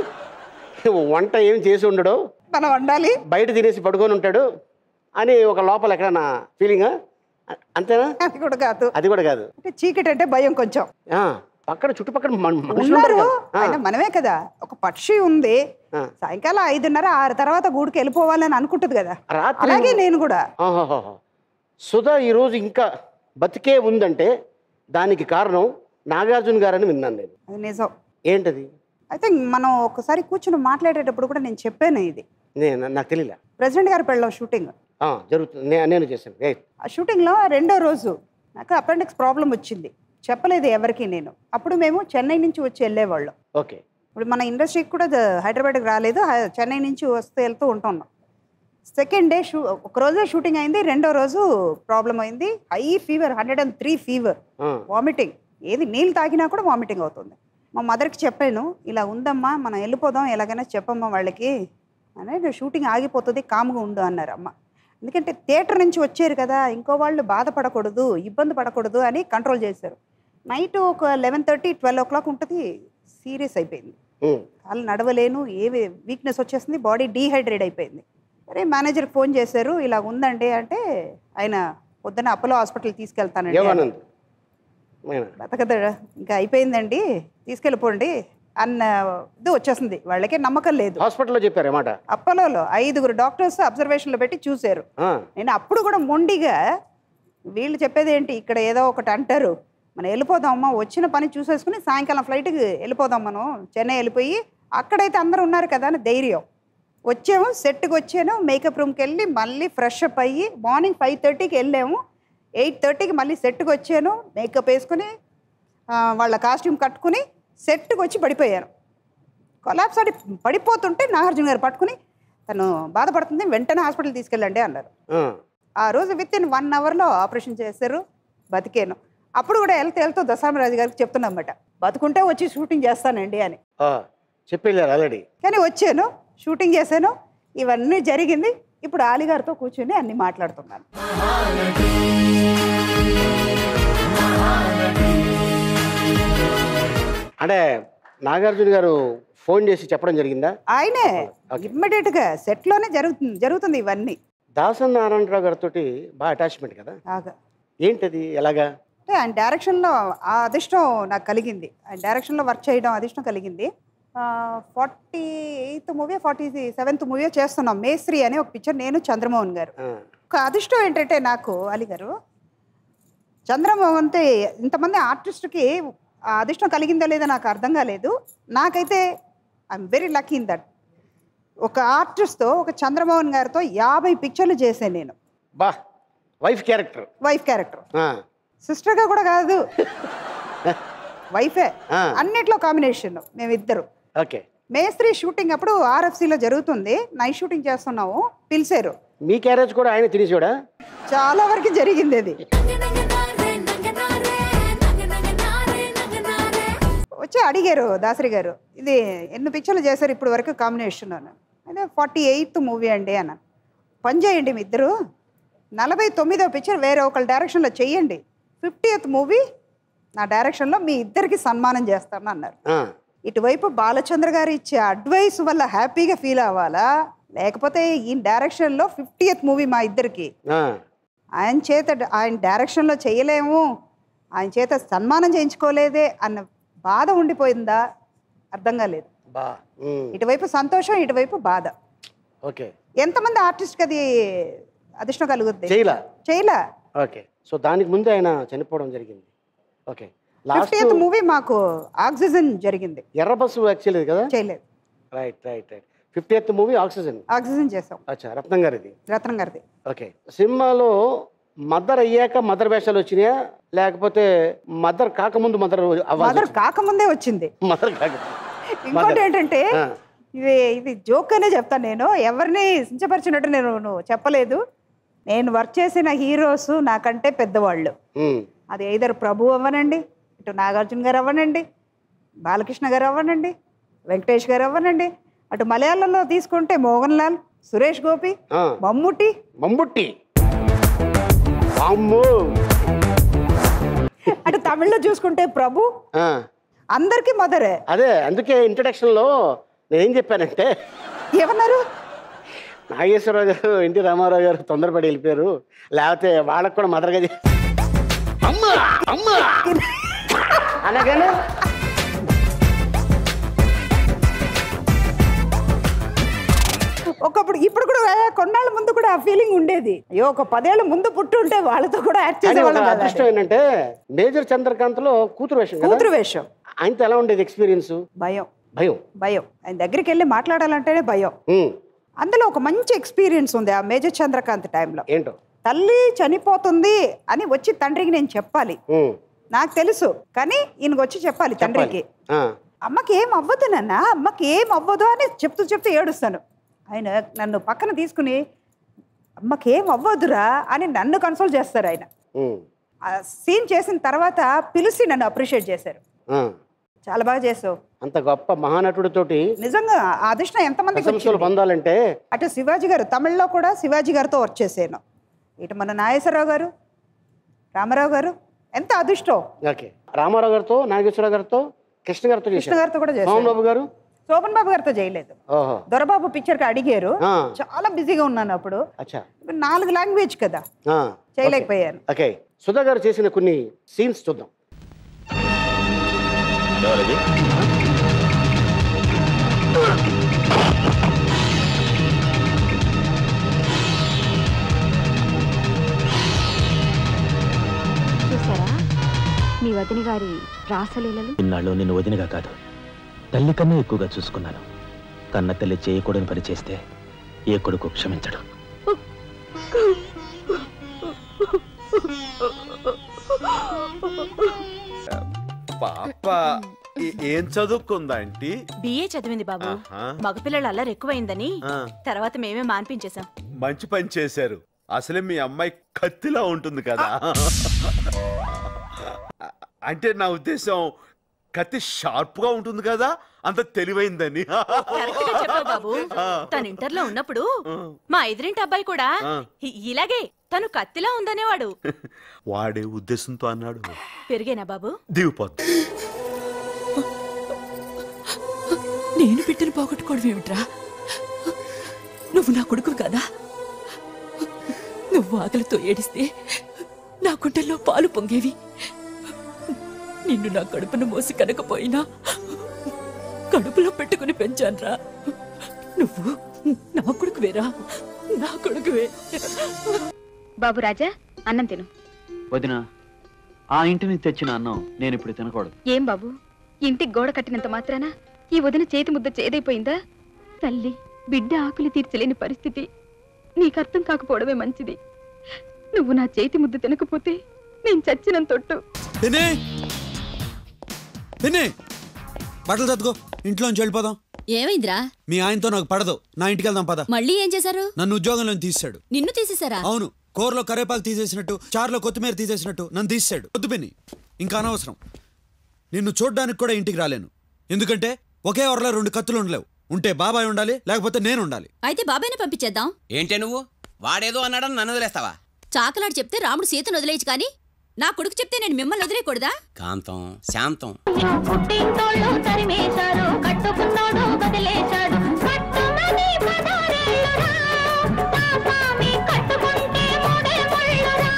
వంట ఏం చేసి ఉండడు మనం వండాలి బయట తినేసి పడుకొని ఉంటాడు అని ఒక లోపల ఎక్కడన్నా ఫీలింగ్ అంతేనా అది కూడా కాదు అది కూడా కాదు అంటే చీకటి అంటే భయం కొంచెం ఆ, పక్కన చుట్టుపక్కల మన- మనుషులు ఉన్నారు ఉంటారు కదా. ఆ, ఆయన మనమే కదా ఒక పక్షి ఉంది ఆ. సాయంకాలం ఐదున్నర ఆరు తర్వాత గూడికి వెళ్ళిపోవాలని అనుకుంటుంది కదా రాత్రి- అలాగే నేను కూడా ఆహాహాహా. సుధా ఈరోజు ఇంకా బతికే ఉందంటే దానికి కారణం నాగార్జున గారని విన్నాను నేను అది నిజం ఏంటది అయితే మనం ఒకసారి కూర్చుని మాట్లాడేటప్పుడు కూడా నేను చెప్పాను ఇది నేను నాకు తెలియలే ప్రెసిడెంట్ గారి పెళ్ళం షూటింగ్ ఆ, జరుగుతుంది నే- నేను చేశాను ఏ, ఆ షూటింగ్లో రెండో రోజు నాకు అపెండిక్స్ ప్రాబ్లం వచ్చింది చెప్పలేదు ఎవరికి నేను అప్పుడు మేము చెన్నై నుంచి వచ్చి వెళ్ళేవాళ్ళం ఓకే ఇప్పుడు మన ఇండస్ట్రీకి కూడా ద- హైదరాబాద్కి రాలేదు హై- చెన్నై నుంచి వస్తూ వెళ్తూ ఉంటున్నాం సెకండ్ డే షూ ఒక రోజే షూటింగ్ అయింది రెండో రోజు ప్రాబ్లం అయింది high fever hundred and three fever ఆ, వామిటింగ్ ఏది నీళ్ళు తాగినా కూడా వామిటింగ్ అవుతుంది మా మదర్కి చెప్పాను ఇలా ఉందమ్మా మనం వెళ్ళిపోదాం ఎలాగైనా చెప్పమ్మా వాళ్ళకి అని షూటింగ్ ఆగిపోతుంది కామ్గా ఉండు అన్నారు అమ్మ ఎందుకంటే థియేటర్ నుంచి వచ్చారు కదా ఇంకో వాళ్ళు బాధపడకూడదు ఇబ్బంది పడకూడదు అని కంట్రోల్ చేశారు నైట్ ఒక eleven thirty twelve o'clock ఉంటుంది సీరియస్ అయిపోయింది ఉమ్, కాళ్ళు నడవలేను ఏ వీక్నెస్ వచ్చేసింది బాడీ డీహైడ్రేట్ అయిపోయింది సరే మేనేజర్కి ఫోన్ చేశారు ఇలా ఉందండి అంటే ఆయన పొద్దున్న అపోలో హాస్పిటల్ తీసుకెళ్తానండి అన్నారు. ఏమనంది ఆయన, బతకదా ఇంకా అయిపోయిందండి తీసుకెళ్ళిపోండి అన్న ఇది వచ్చేసింది వాళ్ళకి నమ్మకం లేదు హాస్పిటల్లో చెప్పారు మాట అప్పలోలో ఐదుగురు డాక్టర్స్ అబ్జర్వేషన్లో పెట్టి చూశారు నేను అప్పుడు కూడా మొండిగా వీళ్ళు చెప్పేది ఏంటి ఇక్కడ ఏదో ఒకటి అంటారు మనం వెళ్ళిపోదామమ్మా వచ్చిన పని చూసేసుకుని సాయంకాలం ఫ్లైట్కి వెళ్ళిపోదాం మనం చెన్నై వెళ్ళిపోయి అక్కడైతే అందరూ ఉన్నారు కదా అని ధైర్యం వచ్చాము సెట్కి వచ్చాను మేకప్ రూమ్కి వెళ్ళి మళ్ళీ ఫ్రెష్ అప్ అయ్యి మార్నింగ్ ఫైవ్ థర్టీకి వెళ్ళాము ఎయిట్ థర్టీకి మళ్ళీ సెట్కి వచ్చాను మేకప్ వేసుకుని ఆ, వాళ్ళ కాస్ట్యూమ్ కట్టుకుని సెట్కి వచ్చి పడిపోయాను కొలాప్స్ అడి పడిపోతుంటే నాగార్జున గారు పట్టుకుని తను బాధపడుతుంది వెంటనే హాస్పిటల్ తీసుకెళ్ళండి అన్నారు ఆ రోజు విత్ ఇన్ వన్ అవర్లో ఆపరేషన్ చేశారు బతికాను అప్పుడు కూడా వెళ్తే వెళ్తూ దశామరాజు గారికి చెప్తున్నమాట బతుకుంటే వచ్చి షూటింగ్ చేస్తానండి అని చెప్పేళ్ళారు ఆల్రెడీ కానీ వచ్చాను షూటింగ్ చేశాను ఇవన్నీ జరిగింది ఇప్పుడు ఆలిగారితో కూర్చొని అన్ని మాట్లాడుతున్నాను అంటే నాగార్జున గారు ఫోన్ చేసి చెప్పడం జరిగిందా ఆయనే ఇమ్మీడియట్ గా సెట్ లోనే జరుగుతుంది జరుగుతుంది ఇవన్నీ దాసన్ నారాయణరావు గారితో బాగా అటాచ్మెంట్ కదా బాగా ఏంటది ఎలాగా అంటే ఆయన డైరెక్షన్లో ఆ అదిష్టం నాకు కలిగింది ఆయన డైరెక్షన్లో వర్క్ చేయడం అదిష్టం కలిగింది forty eighth movie forty seventh movie చేస్తున్నాం మేస్త్రి అని ఒక పిక్చర్ నేను చంద్రమోహన్ గారు ఆ, ఒక అదిష్టం ఏంటంటే నాకు అలీ గారు చంద్రమోహన్తో ఇంతమంది ఆర్టిస్ట్కి ఆ అదిష్టం కలిగిందో లేదో నాకు అర్థం కాలేదు నాకైతే I'm very lucky in that ఒక ఆర్టిస్ట్తో ఒక చంద్రమోహన్ గారితో యాభై పిక్చర్లు చేశాను నేను బా వైఫ్ క్యారెక్టర్ వైఫ్ క్యారెక్టర్ సిస్టర్గా కూడా కాదు వైఫే ఆ. అన్నిట్లో కాంబినేషన్ మేమిద్దరు ఓకే మేస్త్రి షూటింగ్ అప్పుడు ఆర్ఎఫ్సిలో జరుగుతుంది నైట్ షూటింగ్ చేస్తున్నాము పిలిచారు మీ క్యారేజ్ కూడా ఆయన తినేసాడా చాలా వరకు జరిగింది అది వచ్చి అడిగారు దాసరి గారు ఇది ఎన్ని పిక్చర్లు చేశారు ఇప్పుడు వరకు కాంబినేషన్ అని అదే ఫార్టీ ఎయిత్ మూవీ అండి అన్నాను పని చేయండి మీ ఇద్దరు నలభై తొమ్మిదో పిక్చర్ వేరే ఒకళ్ళ డైరెక్షన్లో చెయ్యండి ఫిఫ్టీయత్ మూవీ నా డైరెక్షన్లో మీ ఇద్దరికి సన్మానం చేస్తాను అన్నారు ఆ, ఇటువైపు బాలచంద్ర గారు ఇచ్చే అడ్వైస్ వల్ల హ్యాపీగా ఫీల్ అవ్వాలా లేకపోతే ఈ డైరెక్షన్లో ఫిఫ్టీయత్ మూవీ మా ఇద్దరికి ఆ, ఆయన చేత ఆయన డైరెక్షన్లో చేయలేము ఆయన చేత సన్మానం చేయించుకోలేదే అన్న బాధ ఉండిపోయిందా అర్థం కాలేదు బా ఉమ్, ఇటువైపు సంతోషం ఇటువైపు బాధ ఓకే ఎంతమంది ఆర్టిస్ట్కి అది అదృష్టం కలుగుద్ది చేయలా చేయలే ఓకే సో దానికి ముందే ఆయన చనిపోవడం జరిగింది ఓకే లాస్ట్ ఫిఫ్టీయత్ మూవీ మాకు ఆక్సిజన్ జరిగింది ఎర్ర బస్సు యాక్చువల్లీ కదా చేయలేదు right right right fifty eighth movie Oxygen Oxygen చేసాం అచ్చా రత్నం గారిది రత్నం గారిది ఓకే సినిమాలో మదర్ అయ్యాక మదర్ వేషాలు వచ్చినాయా లేకపోతే మదర్ కాకముందు మదర్ మదర్ కాకముందే వచ్చింది మదర్ కాక ఇంకోటి ఏంటంటే ఆ. ఇది ఇది జోక్ అనే చెప్తాను నేను ఎవరిని సించపరిచినట్టు నేను నువ్వు చెప్పలేదు నేను వర్క్ చేసిన హీరోస్ నాకంటే పెద్దవాళ్ళు ఉమ్, అది ఐదర్ ప్రభు అవ్వనండి ఇటు నాగార్జున గారు అవ్వనండి బాలకృష్ణ గారు అవ్వనండి వెంకటేష్ గారు అవ్వనండి అటు మలయాళంలో తీసుకుంటే మోహన్ లాల్ సురేష్ గోపి ఆ, మమ్ముటి మమ్ముట్టి అమ్మో అటు తమిళ్లో చూసుకుంటే ప్రభు ఆ, అందరికీ మదరే అదే అందుకే ఇంట్రడక్షన్లో నేనేం చెప్పానంటే ఏమన్నారు నాగేశ్వరరావు గారు ఎన్టీ రామారావు గారు తొందరపడి వెళ్ళిపోయారు లేకపోతే వాళ్ళకు కూడా మదర్గా చే- అమ్మా అమ్మా అనగానే ఒకప్పుడు ఇప్పుడు కూడా ఏ, కొన్నాళ్ళ ముందు కూడా ఆ ఫీలింగ్ ఉండేది అయ్యో ఒక పదేళ్ళ ముందు పుట్టుంటే వాళ్ళతో కూడా యాక్ట్ కానీ ఒక చేసేవాళ్ళం కదా అదృష్టం ఏంటంటే మేజర్ చంద్రకాంత్ లో కూతురు వేషం కదా కూతురు వేషం ఆయనతో ఎలా ఉండేది ఎక్స్పీరియన్స్ భయం భయం భయం ఆయన దగ్గరికి వెళ్ళి మాట్లాడాలంటేనే భయం ఉమ్, అందులో ఒక మంచి ఎక్స్పీరియన్స్ ఉంది ఆ మేజర్ చంద్రకాంత్ టైంలో ఏంటో తల్లి చనిపోతుంది అని వచ్చి తండ్రికి నేను చెప్పాలి ఉమ్, నాకు తెలుసు కానీ ఈయనకు వచ్చి చెప్పాలి తండ్రికి ఆ, అమ్మకి ఏం అవ్వదు నాన్న అమ్మకి ఏం అవ్వదు అని చెప్తూ చెప్తూ ఏడుస్తాను ఆయన నన్ను పక్కన తీసుకుని అమ్మకి ఏం అవ్వదురా అని నన్ను కన్సోల్ చేస్తారు ఆయన ఉమ్, ఆ సీన్ చేసిన తర్వాత పిలిచి నన్ను అప్రిషియేట్ చేశారు ఆ. చాలా బాగా చేసావు అంత గొప్ప మహానటుడితోటి నిజంగా ఆ అదృష్టం ఎంతమందికి ప్రశంసలు వచ్చింది? పొందాలంటే అటు శివాజీ గారు తమిళ్లో కూడా శివాజీ గారితో వర్క్ చేశాను ఇటు మన నాగేశ్వరరావు గారు రామారావు గారు ఎంత అదృష్టం ఓకే రామారావు గారితో నాగేశ్వరరావు గారితో కృష్ణ గారితో కృష్ణ చేశారు గారితో కూడా చేశాను మోహన్ బాబు గారు శోభన్ బాబు గారితో చేయలేదు ఓహో దొరబాబు పిక్చర్కి అడిగారు ఆ, చాలా బిజీగా ఉన్నాను అప్పుడు అచ్చా ఇప్పుడు నాలుగు లాంగ్వేజ్ కదా ఆ, చేయలేకపోయాను ఓకే సుధా గారు చేసిన కొన్ని సీన్స్ చూద్దాం చూసారా మీ వదిన గారి రాసలీలలు ఇన్నాళ్ళు నిన్ను వదినగా కాదు తల్లి కన్నా ఎక్కువగా చూసుకున్నాను కన్న తల్లి చేయకూడని పని చేస్తే ఏ కొడుకు క్షమించడు పాప ఏ- ఏం చదువుకుందా ఆంటీ బిఏ చదివింది బాబు ఆహా. మగపిల్లల అల్లరి ఎక్కువైందని ఆ, తర్వాత మేమే మాన్పించేశాం మంచి పని చేశారు అసలే మీ అమ్మాయి కత్తిలా ఉంటుంది కదా అంటే నా ఉద్దేశం కత్తి షార్ప్ గా ఉంటుంది కదా అంత తెలివైందని కరెక్ట్ గా చెప్పావు బాబు తను ఇంటర్ లో ఉన్నప్పుడు మా ఎదురింటి అబ్బాయి కూడా ఆ. ఇ- ఇలాగే తను కత్తిలా ఉందనేవాడు వాడే ఉద్దేశంతో అన్నాడు పెరిగేనా బాబు దిగిపోద్ది నేను బిడ్డను పోగొట్టుకోవడం ఏమిట్రా నువ్వు నా కొడుకు కదా నువ్వు ఆకలితో ఏడిస్తే నా గుండెల్లో పాలు పొంగేవి నిన్ను నా కడుపును మోసి కనకపోయినా కడుపులో పెట్టుకుని పెంచాన్రా నువ్వు నా కొడుకువేరా నా కొడుకువే బాబు రాజా అన్నం తిను వదిన ఆ ఇంటిని తెచ్చిన అన్నం నేను ఇప్పుడు తినకూడదు ఏం బాబు ఇంటికి గోడ కట్టినంత మాత్రాన ఈ వదిన చేతి ముద్ద చేదైపోయిందా తల్లి బిడ్డ ఆకులు తీర్చలేని పరిస్థితి నీకు అర్థం కాకపోవడమే మంచిది నువ్వు నా చేతి ముద్ద తినకపోతే నేను చచ్చినంతొట్టు పిన్ని పిన్ని బట్టలు తట్టుకో ఇంట్లోంచి వెళ్ళిపోదాం ఏమైందిరా మీ ఆయనతో నాకు పడదు నా ఇంటికి వెళ్దాం పద మళ్ళీ ఏం చేశారు నన్ను ఉద్యోగంలో తీసాడు నిన్ను తీసేశారా అవును కూరలో కరేపాకు తీసేసినట్టు చారులో కొత్తిమీర తీసేసినట్టు నన్ను తీసాడు వద్దు పిన్ని ఇంకా అనవసరం నిన్ను చూడ్డానికి కూడా ఇంటికి రాలేను ఎందుకంటే ఒకే వరలో రెండు కత్తులు ఉండలేవు ఉంటే బాబాయ్ ఉండాలి లేకపోతే నేను ఉండాలి అయితే బాబాయ్ని పంపించేద్దాం ఏంటే నువ్వు వాడేదో అన్నాడని నన్ను వదిలేస్తావా చాకలాడు చెప్తే రాముడు సీతను వదిలేయచ్చు కానీ నా కొడుకు చెప్తే నేను మిమ్మల్ని వదిలేయకూడదా కాంతం శాంతం పుట్టింటోళ్ళు తరిమేశారు కట్టుకున్నోడు బదిలేశాడు కట్టుమని పదారేళ్ళురా నా స్వామి కట్టుకుంటే మూడే ముళ్ళురా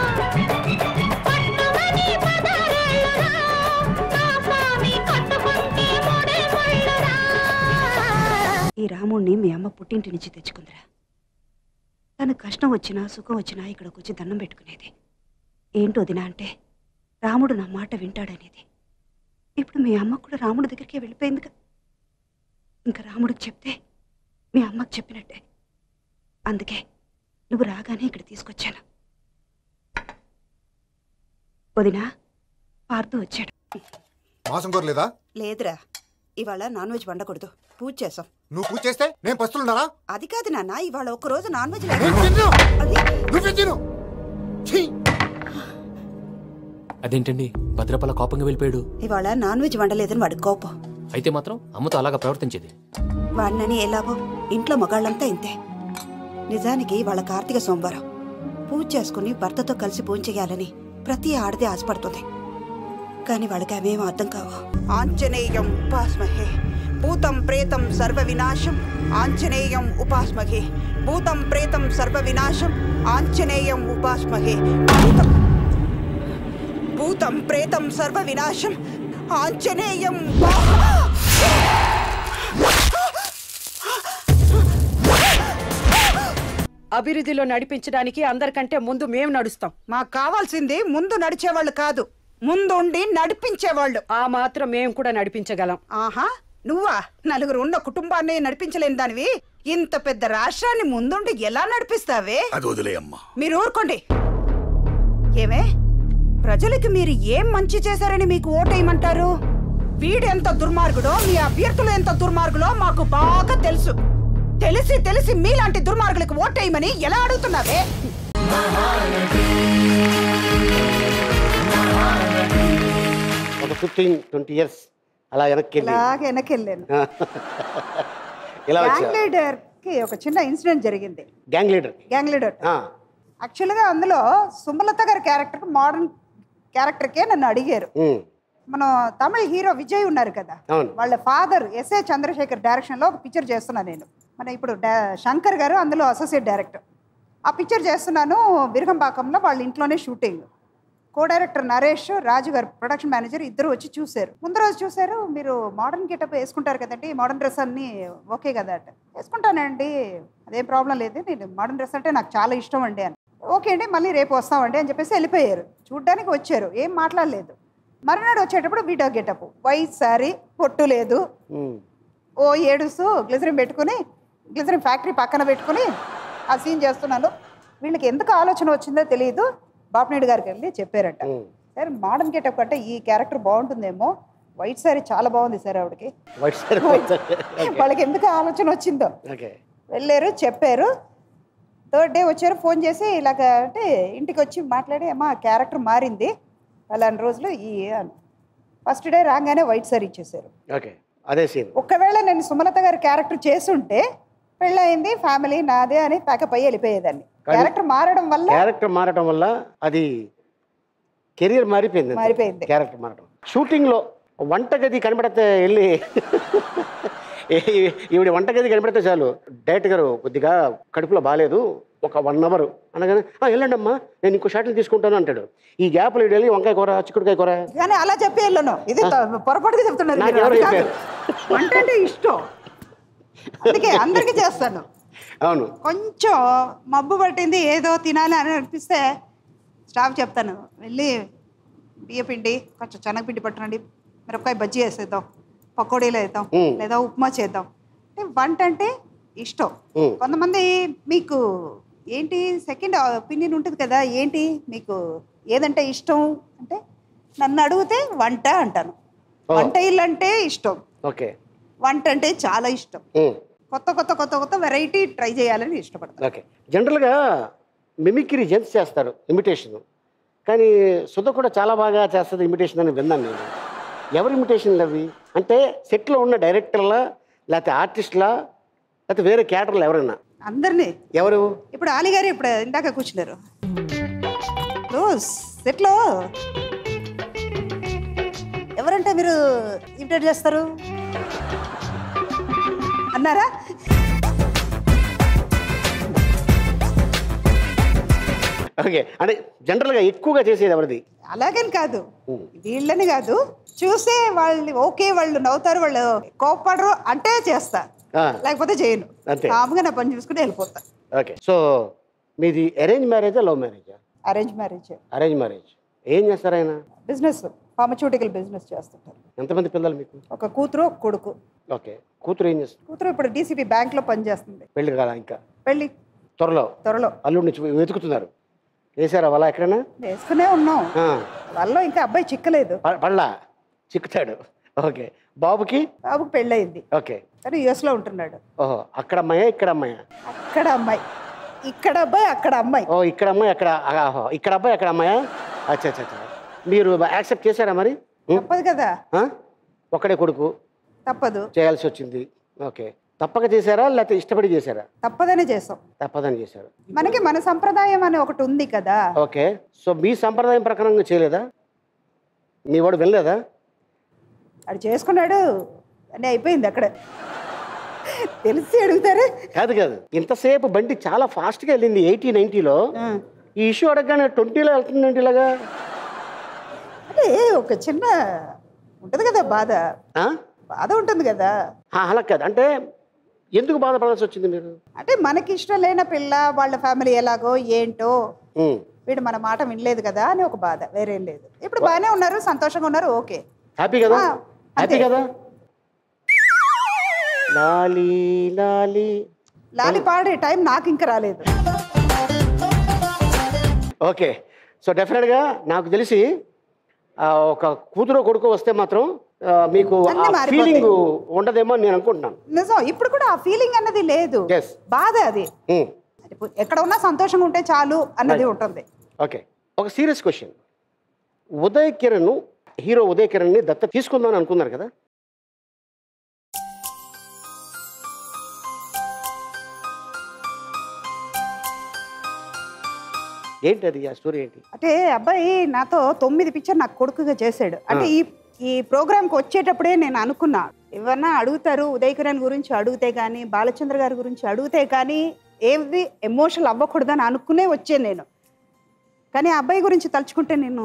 కట్టుమని పదారేళ్ళురా నా స్వామి కట్టుకుంటే మూడే ముళ్ళురా ఈ రాముణ్ణి మీ అమ్మ పుట్టింటి నుంచి తెచ్చుకుందిరా తను కష్టం వచ్చినా సుఖం వచ్చినా ఇక్కడికి వచ్చి దండం పెట్టుకునేది ఏంటో వదినా అంటే రాముడు నా మాట వింటాడనేది ఇప్పుడు మీ అమ్మ కూడా రాముడి దగ్గరికి వెళ్ళిపోయిందిగా ఇంకా రాముడికి చెప్తే మీ అమ్మకు చెప్పినట్టే అందుకే నువ్వు రాగానే ఇక్కడ తీసుకొచ్చాను వదినా పార్థు వచ్చాడు మాసం కోరలేదా లేదురా ఇవాళ నాన్ వెజ్ వండకూడదు పూజ చేసాం నువ్వు పూజ చేస్తే నేను పస్తులున్నారా అది కాదు నాన్న ఇవాళ ఒక రోజు నాన్ వెజ్ నువ్వే తిను ఛీ! అదేంటండి భద్రపల కోపంగా వెళ్ళిపోయాడు ఇవాళ నాన్ వెజ్ వండలేదని వాడి కోపం అయితే మాత్రం అమ్మతో అలాగా ప్రవర్తించేది వాడినని ఎలాగో ఇంట్లో మగాళ్ళంతా ఇంతే నిజానికి వాళ్ళ కార్తీక సోమవారం పూజ చేసుకుని భర్తతో కలిసి పూజ చేయాలని ప్రతి ఆడది ఆశపడుతుంది కానీ వాళ్ళకి అవేం అర్థం కావు ఆంజనేయం ఉపాస్మహే భూతం ప్రేతం సర్వ వినాశం ఆంజనేయం ఉపాస్మహే భూతం ప్రేతం సర్వ వినాశం ఆంజనేయం ఉపాస్మహే భూతం భూతం ప్రేతం సర్వ వినాశం ఆంజనేయం అభివృద్ధిలో నడిపించడానికి అందరికంటే ముందు మేము నడుస్తాం మాకు కావాల్సింది ముందు నడిచేవాళ్ళు కాదు ముందుండి నడిపించేవాళ్ళు ఆ మాత్రం మేము కూడా నడిపించగలం ఆహా నువ్వా నలుగురు ఉన్న కుటుంబాన్ని నడిపించలేని దానివి ఇంత పెద్ద రాష్ట్రాన్ని ముందుండి ఎలా నడిపిస్తావే అది వదిలేయమ్మా మీరు ఊరుకోండి ఏమే ప్రజలకి మీరు ఏం మంచి చేశారని మీకు ఓటేయమంటారు వీడెంత దుర్మార్గుడో మీ అభ్యర్థులు ఎంత దుర్మార్గులో మాకు బాగా తెలుసు తెలిసి తెలిసి మీలాంటి దుర్మార్గులకు ఓటేయమని ఎలా అడుగుతున్నావే ఒక ఫిఫ్టీన్ ట్వంటీ ఇయర్స్ అలా వెనక్కి వెళ్ళి ఇలాగ వెనకెళ్ళాను ఇలా గ్యాంగ్ వచ్చా లీడర్ కి ఒక చిన్న ఇన్సిడెంట్ జరిగింది గ్యాంగ్ లీడర్ గ్యాంగ్ లీడర్ యాక్చువల్గా అందులో సుమలత గారి క్యారెక్టర్ మోడర్న్ క్యారెక్టర్కే నన్ను అడిగారు మన తమిళ హీరో విజయ్ ఉన్నారు కదా అవును. వాళ్ళ ఫాదర్ ఎస్ఏ చంద్రశేఖర్ డైరెక్షన్లో ఒక పిక్చర్ చేస్తున్నా నేను మన ఇప్పుడు డా- శంకర్ గారు అందులో అసోసియేట్ డైరెక్టర్ ఆ పిక్చర్ చేస్తున్నాను విరగంపాకంలో వాళ్ళ ఇంట్లోనే shooting co director Naresh Raju garu production manager ఇద్దరు వచ్చి చూశారు ముందు రోజు చూశారు మీరు మోడర్న్ గెటప్ వేసుకుంటారు కదండి మోడర్న్ డ్రెస్ అన్ని ఓకే కదా అంటే వేసుకుంటానండి అదేం ప్రాబ్లం లేదు నేను మోడర్న్ డ్రెస్ అంటే నాకు చాలా ఇష్టం అండి అని ఓకే అండి మళ్ళీ రేపు వస్తామండి అని చెప్పేసి వెళ్ళిపోయారు చూడ్డానికి వచ్చారు ఏం మాట్లాడలేదు మరునాడు వచ్చేటప్పుడు వీడియో గెటప్ వైట్ శారీ పొట్టు లేదు ఓ ఏడుస్తూ గ్లిజరిన్ పెట్టుకుని గ్లిజరిన్ ఫ్యాక్టరీ పక్కన పెట్టుకుని ఆ సీన్ చేస్తున్నాను వీళ్ళకి ఎందుకు ఆలోచన వచ్చిందో తెలియదు బాపినేడు గారికి వెళ్ళి చెప్పారట సార్ మోడర్న్ గెటప్ కంటే ఈ క్యారెక్టర్ బాగుంటుందేమో వైట్ శారీ చాలా బాగుంది సార్ ఆవిడకి వైట్ సార్ వాళ్ళకి ఎందుకు ఆలోచన వచ్చిందో ఓకే వెళ్ళారు చెప్పారు థర్డ్ డే వచ్చారు ఫోన్ చేసి ఇలాగ అంటే ఇంటికి వచ్చి మాట్లాడి అమ్మా క్యారెక్టర్ మారింది అలాంటి రోజులు ఈ ఫస్ట్ డే రాగానే వైట్ సారీ ఇచ్చేసారు ఓకే అదే సీన్ ఒకవేళ నేను సుమలత గారి క్యారెక్టర్ చేస్తుంటే పెళ్ళయింది ఫ్యామిలీ నాదే అని ప్యాకప్ అయ్యి వెళ్ళిపోయేదాన్ని కానీ- క్యారెక్టర్ మారడం వల్ల క్యారెక్టర్ మారటం వల్ల అది కెరియర్ మారిపోయింది అంతే. మారిపోయింది. క్యారెక్టర్ మారటం షూటింగ్లో వంటగది కనబడితే వెళ్ళి ఈ- ఈవిడ వంటగది కనబడితే చాలు డైరెక్టర్ గారు కొద్దిగా కడుపులో బాగాలేదు ఒక వన్ అవర్ అనగానే "ఆ, వెళ్ళండి అమ్మా నేను ఇంకో షాట్లు తీసుకుంటాను అంటాడు ఈ గ్యాప్లో ఈడు వెళ్ళి వంకాయ కూర చిక్కుడుకాయ కూర కానీ అలా చెప్పి వెళ్ళను ఇది త- పొరపాటుగా చెప్తున్నారు నాకు మీరు. ఎవరు అది కాదు. చెప్పారు? వంట అంటే ఇష్టం అందుకే అందరికీ చేస్తాను అవును కొంచెం మబ్బు పట్టింది ఏదో తినాలి అని అనిపిస్తే స్టాఫ్ చెప్తాను వెళ్ళి బియ్యపిండి కొంచెం శనగపిండి పట్టునండి మిరపకాయ బజ్జీ వేసేద్దాం పకోడీలు వేద్దాం మ్మ్. లేదా ఉప్మా చేద్దాం అంటే వంట అంటే ఇష్టం మ్మ్. కొంతమంది మీకు ఏంటి సెకండ్ ఒపీనియన్ ఉంటుంది కదా ఏంటి మీకు ఏదంటే ఇష్టం అంటే నన్ను అడిగితే వంట అంటాను ఓ. వంట ఇల్లు అంటే ఇష్టం ఓకే వంట అంటే చాలా ఇష్టం కొత్త కొత్త కొత్త కొత్త వెరైటీ ట్రై చేయాలని ఇష్టపడతాను ఓకే జనరల్గా మిమిక్రీ జెంట్స్ చేస్తారు ఇమిటేషన్ కానీ సుధ కూడా చాలా బాగా చేస్తుంది ఇమిటేషన్ అని విన్నాను నేను ఎవరు ఇమిటేషన్లు అవి అంటే సెట్లో ఉన్న డైరెక్టర్లా లేకపోతే ఆర్టిస్టులా లేకపోతే వేరే క్యారెక్టర్లు ఎవరైనా అందరినీ ఎవరు ఇప్పుడు ఆలి గారు ఇప్పుడు ఇందాక కూర్చున్నారు సెట్లో ఎవరంటే మీరు ఇమిటేట్ చేస్తారు అన్నారా ఓకే అంటే జనరల్గా ఎక్కువగా చేసేది ఎవరిది అలాగని కాదు వీళ్ళని కాదు చూసే వాళ్ళు ఓకే వాళ్ళు నవ్వుతారు వాళ్ళు కోపడరు అంటే చేస్తా ఆ, లేకపోతే చేయను అంతే. కాముగా నా పని చూసుకుని వెళ్ళిపోతా ఓకే సో మీది అరేంజ్ మ్యారేజా లవ్ మ్యారేజా అరేంజ్ మ్యారేజ్ అరేంజ్ మ్యారేజ్ ఏం చేస్తారు ఆయన బిజినెస్ ఫార్మస్యూటికల్ బిజినెస్ చేస్తుంటారు ఎంతమంది పిల్లలు మీకు ఒక కూతురు ఒక కొడుకు ఓకే కూతురు ఏం చేస్తుంది కూతురు ఇప్పుడు డీసీపీ బ్యాంక్ లో పనిచేస్తుంది పెళ్లి కాదా ఇంకా పెళ్లి త్వరలో త్వరలో అల్లుడిని చూ- వెతుకుతున్నారు వేసారా వాళ్ళ ఎక్కడైనా వేసుకునే ఉన్నాం ఆ, వాళ్ళలో ఇంకా అబ్బాయి చిక్కలేదు ప- పడలా చిక్కుతాడు ఓకే బాబుకి బాబుకు పెళ్ళయింది ఓకే కానీ యుఎస్ లో ఉంటున్నాడు ఓహో అక్కడ అమ్మాయా ఇక్కడ అమ్మాయా అక్కడ అమ్మాయి ఇక్కడ అబ్బాయి అక్కడ అమ్మాయి ఓ ఇక్కడ అమ్మాయి అక్కడ ఆహో, ఇక్కడ అబ్బాయి అక్కడ అమ్మాయా అచ్చా అచ్చా అచ్చా మీరు యాక్సెప్ట్ చేశారా మరి ఉం? తప్పదు కదా ఆ? ఒక్కడే కొడుకు తప్పదు చేయాల్సి వచ్చింది ఓకే తప్పక చేశారా లేకపోతే ఇష్టపడి చేశారా తప్పదనే చేసాం తప్పదని చేశారు మనకి మన సంప్రదాయం అని ఒకటి ఉంది కదా ఓకే సో మీ సంప్రదాయం ప్రకారంగా చేయలేదా మీ వాడు వెళ్ళలేదా అది చేసుకున్నాడు అని అయిపోయింది అక్కడ తెలిసి అడుగుతారు కాదు కాదు ఇంతసేపు బండి చాలా ఫాస్ట్గా వెళ్ళింది ఎయిటీ నైన్టీలో ఈ ఇష్యూ అడగగానే ట్వంటీలో వెళ్తుందండి ఇలాగా అంటే ఒక చిన్న ఉంటది కదా బాధ ఆ? బాధ ఉంటుంది కదా ఆ, అలా కాదు అంటే ఎందుకు బాధపడాల్సి వచ్చింది మీరు అంటే మనకి ఇష్టం లేని పిల్ల వాళ్ళ ఫ్యామిలీ ఎలాగో ఏంటో ఉం. వీడు మన మాట వినలేదు కదా అని ఒక బాధ వేరేం లేదు ఇప్పుడు బాగానే ఉన్నారు సంతోషంగా ఉన్నారు ఓకే హ్యాపీ కదా ఆ, హ్యాపీ అంతే. కదా లాలీ లాలీ లాలి పాడే టైం నాకు ఇంకా రాలేదు ఓకే సో డెఫినెట్గా నాకు తెలిసి ఆ, ఒక కూతురు కొడుకు వస్తే మాత్రం ఆ, మీకు అన్నీ ఆ మారిపోతాయి. ఫీలింగ్ ఉండదేమో అని నేను అనుకుంటున్నాను నిజం ఇప్పుడు కూడా ఆ ఫీలింగ్ అన్నది లేదు Yes. బాధ అది ఉం. ఎక్కడ ఉన్నా సంతోషంగా ఉంటే చాలు అన్నది ఉంటుంది ఓకే ఒక serious question Uday Kiran hero Uday కిరణ్ని దత్త తీసుకుందామని అనుకున్నారు కదా ఏంటి అది ఆ స్టోరీ ఏంటి అంటే అబ్బాయి నాతో తొమ్మిది పిక్చర్ నాకు కొడుకుగా చేశాడు అంటే ఈ ఈ ప్రోగ్రామ్కి వచ్చేటప్పుడే నేను అనుకున్నా ఏమన్నా అడుగుతారు ఉదయ్ కిరణ్ గురించి అడిగితే కానీ బాలచంద్ర గారి గురించి అడిగితే కానీ ఏది ఎమోషనల్ అవ్వకూడదని అనుకునే వచ్చాను నేను కానీ ఆ అబ్బాయి గురించి తలుచుకుంటే నేను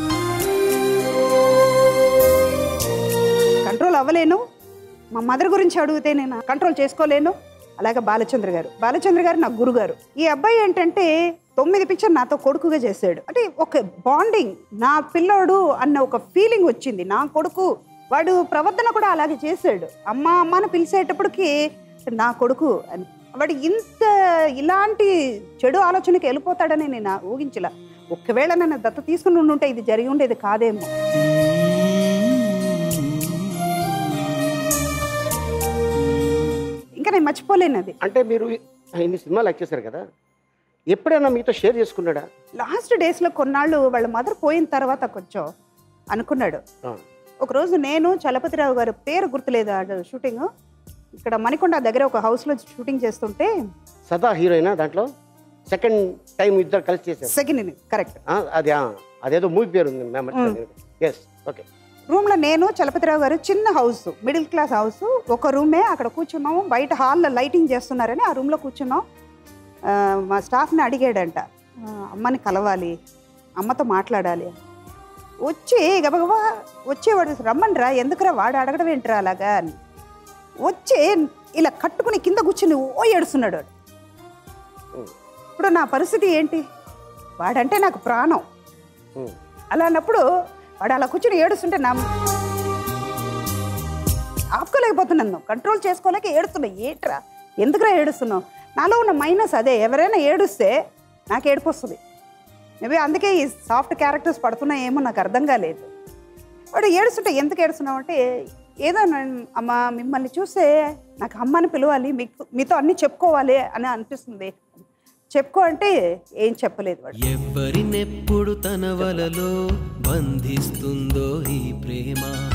కంట్రోల్ అవ్వలేను మా మదర్ గురించి అడిగితే నేను కంట్రోల్ చేసుకోలేను అలాగే బాలచంద్ర గారు బాలచంద్ర గారు నా గురుగారు ఈ అబ్బాయి ఏంటంటే తొమ్మిది పిక్చర్ నాతో కొడుకుగా చేశాడు అంటే ఒక బాండింగ్ నా పిల్లోడు అన్న ఒక ఫీలింగ్ వచ్చింది నా కొడుకు వాడు ప్రవర్తన కూడా అలాగే చేశాడు అమ్మ అమ్మ అని పిలిచేటప్పటికి నా కొడుకు అని వాడు ఇంత ఇలాంటి చెడు ఆలోచనకి వెళ్ళిపోతాడని నేను ఊహించలే ఒకవేళ నన్ను దత్త తీసుకుని ఉంటే ఇది జరిగి ఉండేది కాదేమో ఇంకా నేను మర్చిపోలేను అది అంటే మీరు ఇన్ని సినిమాలు యాక్ట్ చేశారు కదా ఎప్పుడైనా మీతో షేర్ చేసుకున్నాడా లాస్ట్ డేస్లో కొన్నాళ్ళు వాళ్ళ మదర్ పోయిన తర్వాత కొంచెం అనుకున్నాడు ఆ. ఒకరోజు నేను చలపతిరావు గారి పేరు గుర్తులేదు ఆ షూటింగ్ ఇక్కడ మణికొండ దగ్గర ఒక హౌస్లో షూటింగ్ చేస్తుంటే సదా హీరోయినా దాంట్లో సెకండ్ టైం ఇద్దరు కలిసి చేశారు సెకండ్ కరెక్ట్ ఆ, అది ఆ, అదేదో మూవీ పేరు ఉంది ఎస్ ఓకే రూమ్లో నేను చలపతిరావు గారు చిన్న హౌస్ మిడిల్ క్లాస్ హౌస్ ఒక రూమే అక్కడ కూర్చున్నాం బయట హాల్లో లైటింగ్ చేస్తున్నారని ఆ రూమ్లో కూర్చున్నాం ఆ, మా స్టాఫ్ని అడిగాడంట ఆ, అమ్మని కలవాలి అమ్మతో మాట్లాడాలి వచ్చి గబగబా వచ్చేవాడు రమ్మని రా ఎందుకురా వాడు అడగడం ఏంట్రా అలాగా అని వచ్చి ఇలా కట్టుకుని కింద కూర్చుని ఓ ఏడుస్తున్నాడు వాడు. ఇప్పుడు నా పరిస్థితి ఏంటి వాడంటే నాకు ప్రాణం అలా అన్నప్పుడు వాడు అలా కూర్చుని ఏడుస్తుంటే నా ఆపుకోలేకపోతున్నాను కంట్రోల్ చేసుకోలేక ఏడుస్తున్నా ఏట్రా ఎందుకురా ఏడుస్తున్నావు నాలో ఉన్న మైనస్ అదే ఎవరైనా ఏడుస్తే నాకు ఏడుపు వస్తుంది మేబీ అందుకే ఈ సాఫ్ట్ క్యారెక్టర్స్ పడుతున్నాయేమో నాకు అర్థం కాలేదు వాడు ఏడుస్తుంటే ఎందుకు ఏడుస్తున్నావు అంటే ఏదో నేను- అమ్మ మిమ్మల్ని చూస్తే నాకు అమ్మని పిలవాలి మీకు మీతో అన్నీ చెప్పుకోవాలి అని అనిపిస్తుంది చెప్పుకో అంటే ఏం చెప్పలేదు వాడు ఎవరినెప్పుడు తన వలలో బంధిస్తుందో ఈ ప్రేమ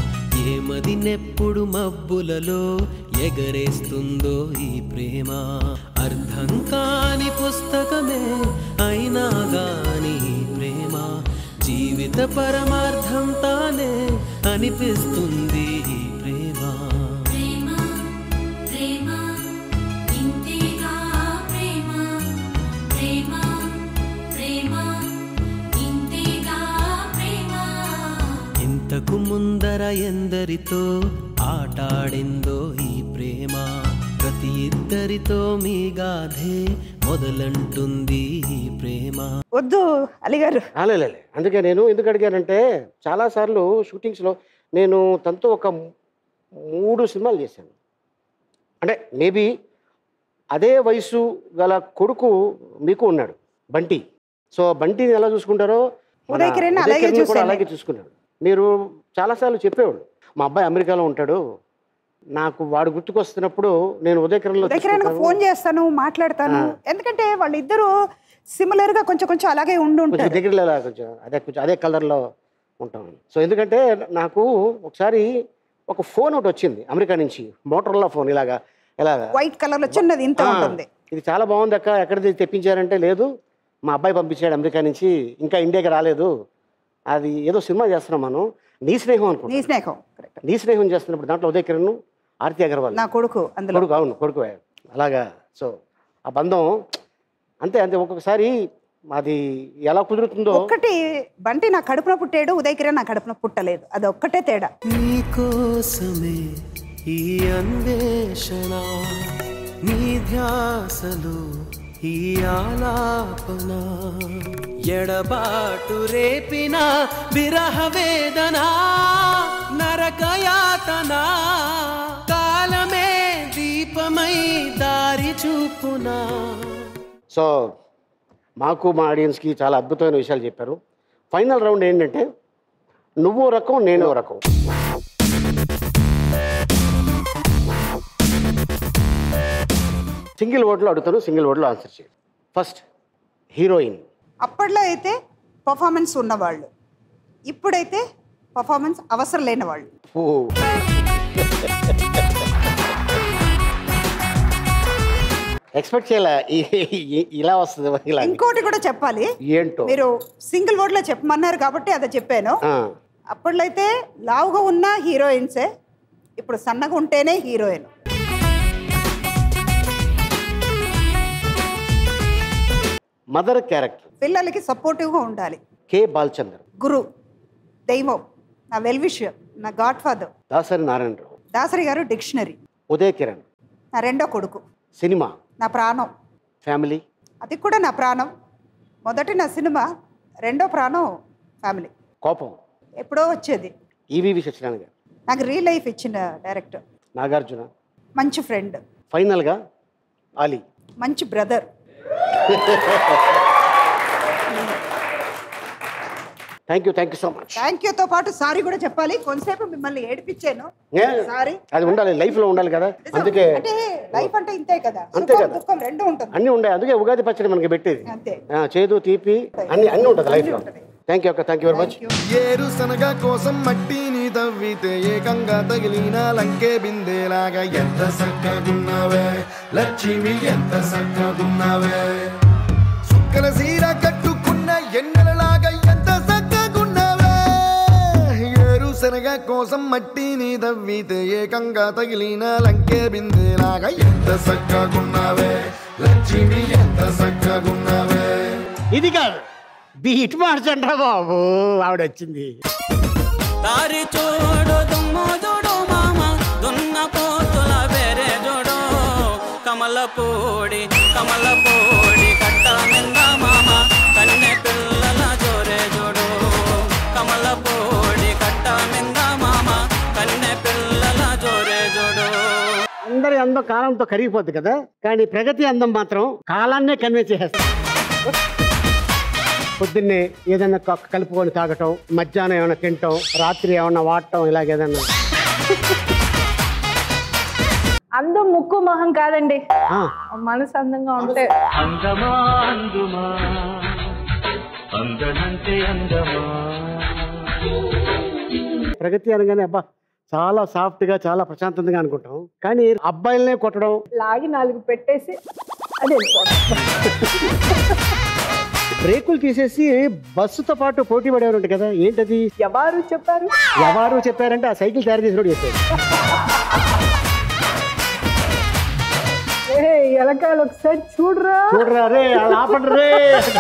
ఏమది నెప్పుడు మబ్బులలో ఎగరేస్తుందో ఈ ప్రేమ అర్థం కాని పుస్తకమే అయినా గాని ఈ ప్రేమ జీవిత పరమార్థం తానే అనిపిస్తుంది ఈ ప్రేమ ప్రేమ ప్రేమ ఇంతేగా ప్రేమ ప్రేమ ప్రేమ ఇంతేగా ప్రేమ ఇంతకు ముందర ఎందరితో ఆటాడిందో ఈ ప్రేమ ప్రతి ఇద్దరితో మీ గాథే మొదలంటుంది ఈ ప్రేమ వద్దు అలిగారు లేలే అందుకే నేను ఎందుకు అడిగానంటే చాలాసార్లు షూటింగ్స్లో నేను తనతో ఒక మూడు సినిమాలు చేశాను అంటే మేబీ అదే వయసు గల కొడుకు మీకు ఉన్నాడు బంటి సో బంటిని ఎలా చూసుకుంటారో మన ఉదయ్ కిరణ్ ఉదయ్ అలాగే కిరణ్ కూడా చూశాను. అలాగే చూసుకున్నాడు మీరు చాలాసార్లు చెప్పేవాడు మా అబ్బాయి అమెరికాలో ఉంటాడు నాకు వాడు గుర్తుకొస్తున్నప్పుడు నేను ఉదయ్ కిరణ్లో ఉదయ్ కిరణ్ చూసుకుంటాను. ఫోన్ చేస్తాను మాట్లాడతాను ఆ. ఎందుకంటే వాళ్ళిద్దరూ సిమిలర్ గా కొంచెం కొంచెం అలాగే ఉండి కొంచెం ఉంటారు దగ్గరలో అలా కొంచెం అదే కొంచెం అదే కలర్లో ఉంటాం సో ఎందుకంటే నాకు ఒకసారి ఒక ఫోన్ ఒకటి వచ్చింది అమెరికా నుంచి మోటర్లా ఫోన్ ఇలాగా ఇలాగా వైట్ కలర్ లో చిన్నది ఇంత ఆ, ఉంటుంది ఇది చాలా బాగుంది అక్క ఎక్కడ తెప్పించారంటే లేదు మా అబ్బాయి పంపించాడు అమెరికా నుంచి ఇంకా ఇండియాకి రాలేదు అది ఏదో సినిమా చేస్తున్నాం మనం నీ స్నేహం అనుకో నీ స్నేహం నీ స్నేహం చేస్తున్నప్పుడు దాంట్లో ఉదయ్ కిరణ్ ఆర్తి అగర్వాల్ నా కొడుకు అందులో కొడుకు అవును కొడుకు అలాగా సో ఆ బంధం అంతే అంతే ఒక్కొక్కసారి అది ఎలా కుదురుతుందో ఒక్కటి బంటి నా కడుపున పుట్టాడు ఉదయ్ కిరణ్ నా కడుపున పుట్టలేదు అది ఒక్కటే తేడా నీకోసమే ఈ అన్వేషణ నీ ధ్యాసలో ఈ ఆలాపన ఎడబాటు రేపిన విరహ వేదన నరకయాతన కాలమే దీపమై దారి చూపునా సో మాకు మా ఆడియన్స్కి చాలా అద్భుతమైన విషయాలు చెప్పారు ఫైనల్ రౌండ్ ఏంటంటే నువ్వు రకం నేను రకం సింగిల్ వర్డ్లో అడుగుతాను సింగిల్ వర్డ్లో ఆన్సర్ చేయండి ఫస్ట్ హీరోయిన్ అప్పట్లో అయితే పర్ఫార్మెన్స్ ఉన్నవాళ్ళు ఇప్పుడైతే పర్ఫార్మెన్స్ అవసరం లేని వాళ్ళు ఓ ఎక్స్పెక్ట్ చేయాల ఇలా వస్తుంది ఇలా ఇంకోటి కూడా చెప్పాలి ఏంటో మీరు సింగిల్ వర్డ్ లో చెప్పమన్నారు కాబట్టి అదే చెప్పాను ఆ, అప్పట్లో అయితే లావుగా ఉన్న హీరోయిన్సే ఇప్పుడు సన్నగా ఉంటేనే హీరోయిన్ మదర్ క్యారెక్టర్ పిల్లలకి సపోర్టివ్గా ఉండాలి కే బాల్చందర్ గురు దైవం నా వెల్ విషయం నా గాడ్ ఫాదర్ దాసరి నారాయణరావు దాసరి గారు డిక్షనరీ ఉదయ్ కిరణ్ నా రెండో కొడుకు సినిమా నా ప్రాణం ఫ్యామిలీ అది కూడా నా ప్రాణం మొదటి నా సినిమా రెండో ప్రాణం ఫ్యామిలీ కోపం ఎప్పుడో వచ్చేది ఈవీవి సత్యనారాయణ గారు నాకు రియల్ లైఫ్ ఇచ్చిన డైరెక్టర్ నాగార్జున మంచి ఫ్రెండ్ ఫైనల్గా ఆలీ మంచి brother thank you thank you so much thank యూతో పాటు సారీ కూడా చెప్పాలి కొంతసేపు మిమ్మల్ని ఏడిపించాను సారీ అది ఉండాలి లైఫ్లో ఉండాలి కదా అందుకే అంటే లైఫ్ అంటే ఇంతే కదా అంతే సుఖం కదా. దుఃఖం రెండు ఉంటుంది అన్నీ ఉండాలి అందుకే ఉగాది పచ్చడి మనకి పెట్టేది అంతే ఆ, చేదు తీపి అన్ని అన్నీ ఉంటుంది లైఫ్లో థ్యాంక్ యూ అక్క థ్యాంక్ యూ వెరీ మచ్ ఏరుశనగ కోసం మట్టిని తవ్వితే ఏకంగా తగిలిన లంకే బిందేలాగా ఎంత సక్కగున్నావే లక్ష్మి ఎంత సక్కగున్నావే సుక్కల సీర కట్టుకున్న ఎన్నెలలాగా ఎంత సక్కగున్నావే ఏరుశనగ కోసం మట్టిని తవ్వితే ఏకంగా తగిలిన లంకే బిందేలాగా ఎంత సక్కగున్నావే లక్ష్మి ఎంత సక్కగున్నావే ఇది కాదు బీట్ మార్చండి బాబు ఆవిడ వచ్చింది దారి చూడు దుమ్ము చూడు మామ దున్న పోతుల వేరే చూడు కమలపూడి కమలపూడి కట్ట నింద మామ కన్నె పిల్లల జోరే చూడు కమలపూడి కట్ట నింద మామ కన్నె పిల్లల జోరే చూడు అందరి అందం కాలంతో కరిగిపోద్ది కదా కానీ ప్రగతి అందం మాత్రం కాలాన్నే కన్వే చేసేస్తుంది పొద్దున్నే ఏదైనా క- కలుపుకొని తాగటం మధ్యాహ్నం ఏమైనా తినటం రాత్రి ఏమైనా వాడటం ఇలాగ ఏదైనా అందం ముక్కు మొహం కాదండి ఆ. మనసు అందంగా ఉంటే అందమా అందుమా అందనంటే అందమా ప్రగతి అనగానే అబ్బా చాలా సాఫ్ట్ గా చాలా ప్రశాంతంగా అనుకుంటాం కానీ అబ్బాయిలనే కొట్టడం లాగి నాలుగు పెట్టేసి అది వెళ్ళిపోవడం బ్రేకులు తీసేసి బస్సుతో పాటు పోటీ పడేవారు కదా ఏంటది ఎవరు చెప్పారు ఎవరు చెప్పారంటే ఆ సైకిల్ తయారు చేసినోడు చెప్పారు ఏ ఎలకాయలు ఒకసారి చూడరా చూడరా రే అలా ఆపండి రే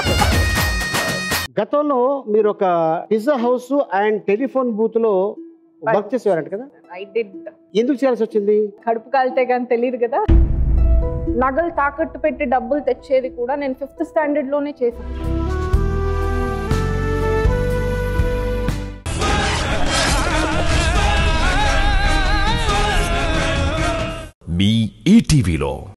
గతంలో మీరు ఒక pizza house and telephone booth లో వర్క్ చేసేవారంట కదా ఐ డిడ్ ఎందుకు చేయాల్సి వచ్చింది కడుపు కాలితే కానీ తెలియదు కదా నగలు తాకట్టు పెట్టి డబ్బులు తెచ్చేది కూడా నేను ఫిఫ్త్ స్టాండర్డ్ లోనే చేశాను మీ ఈటీవీలో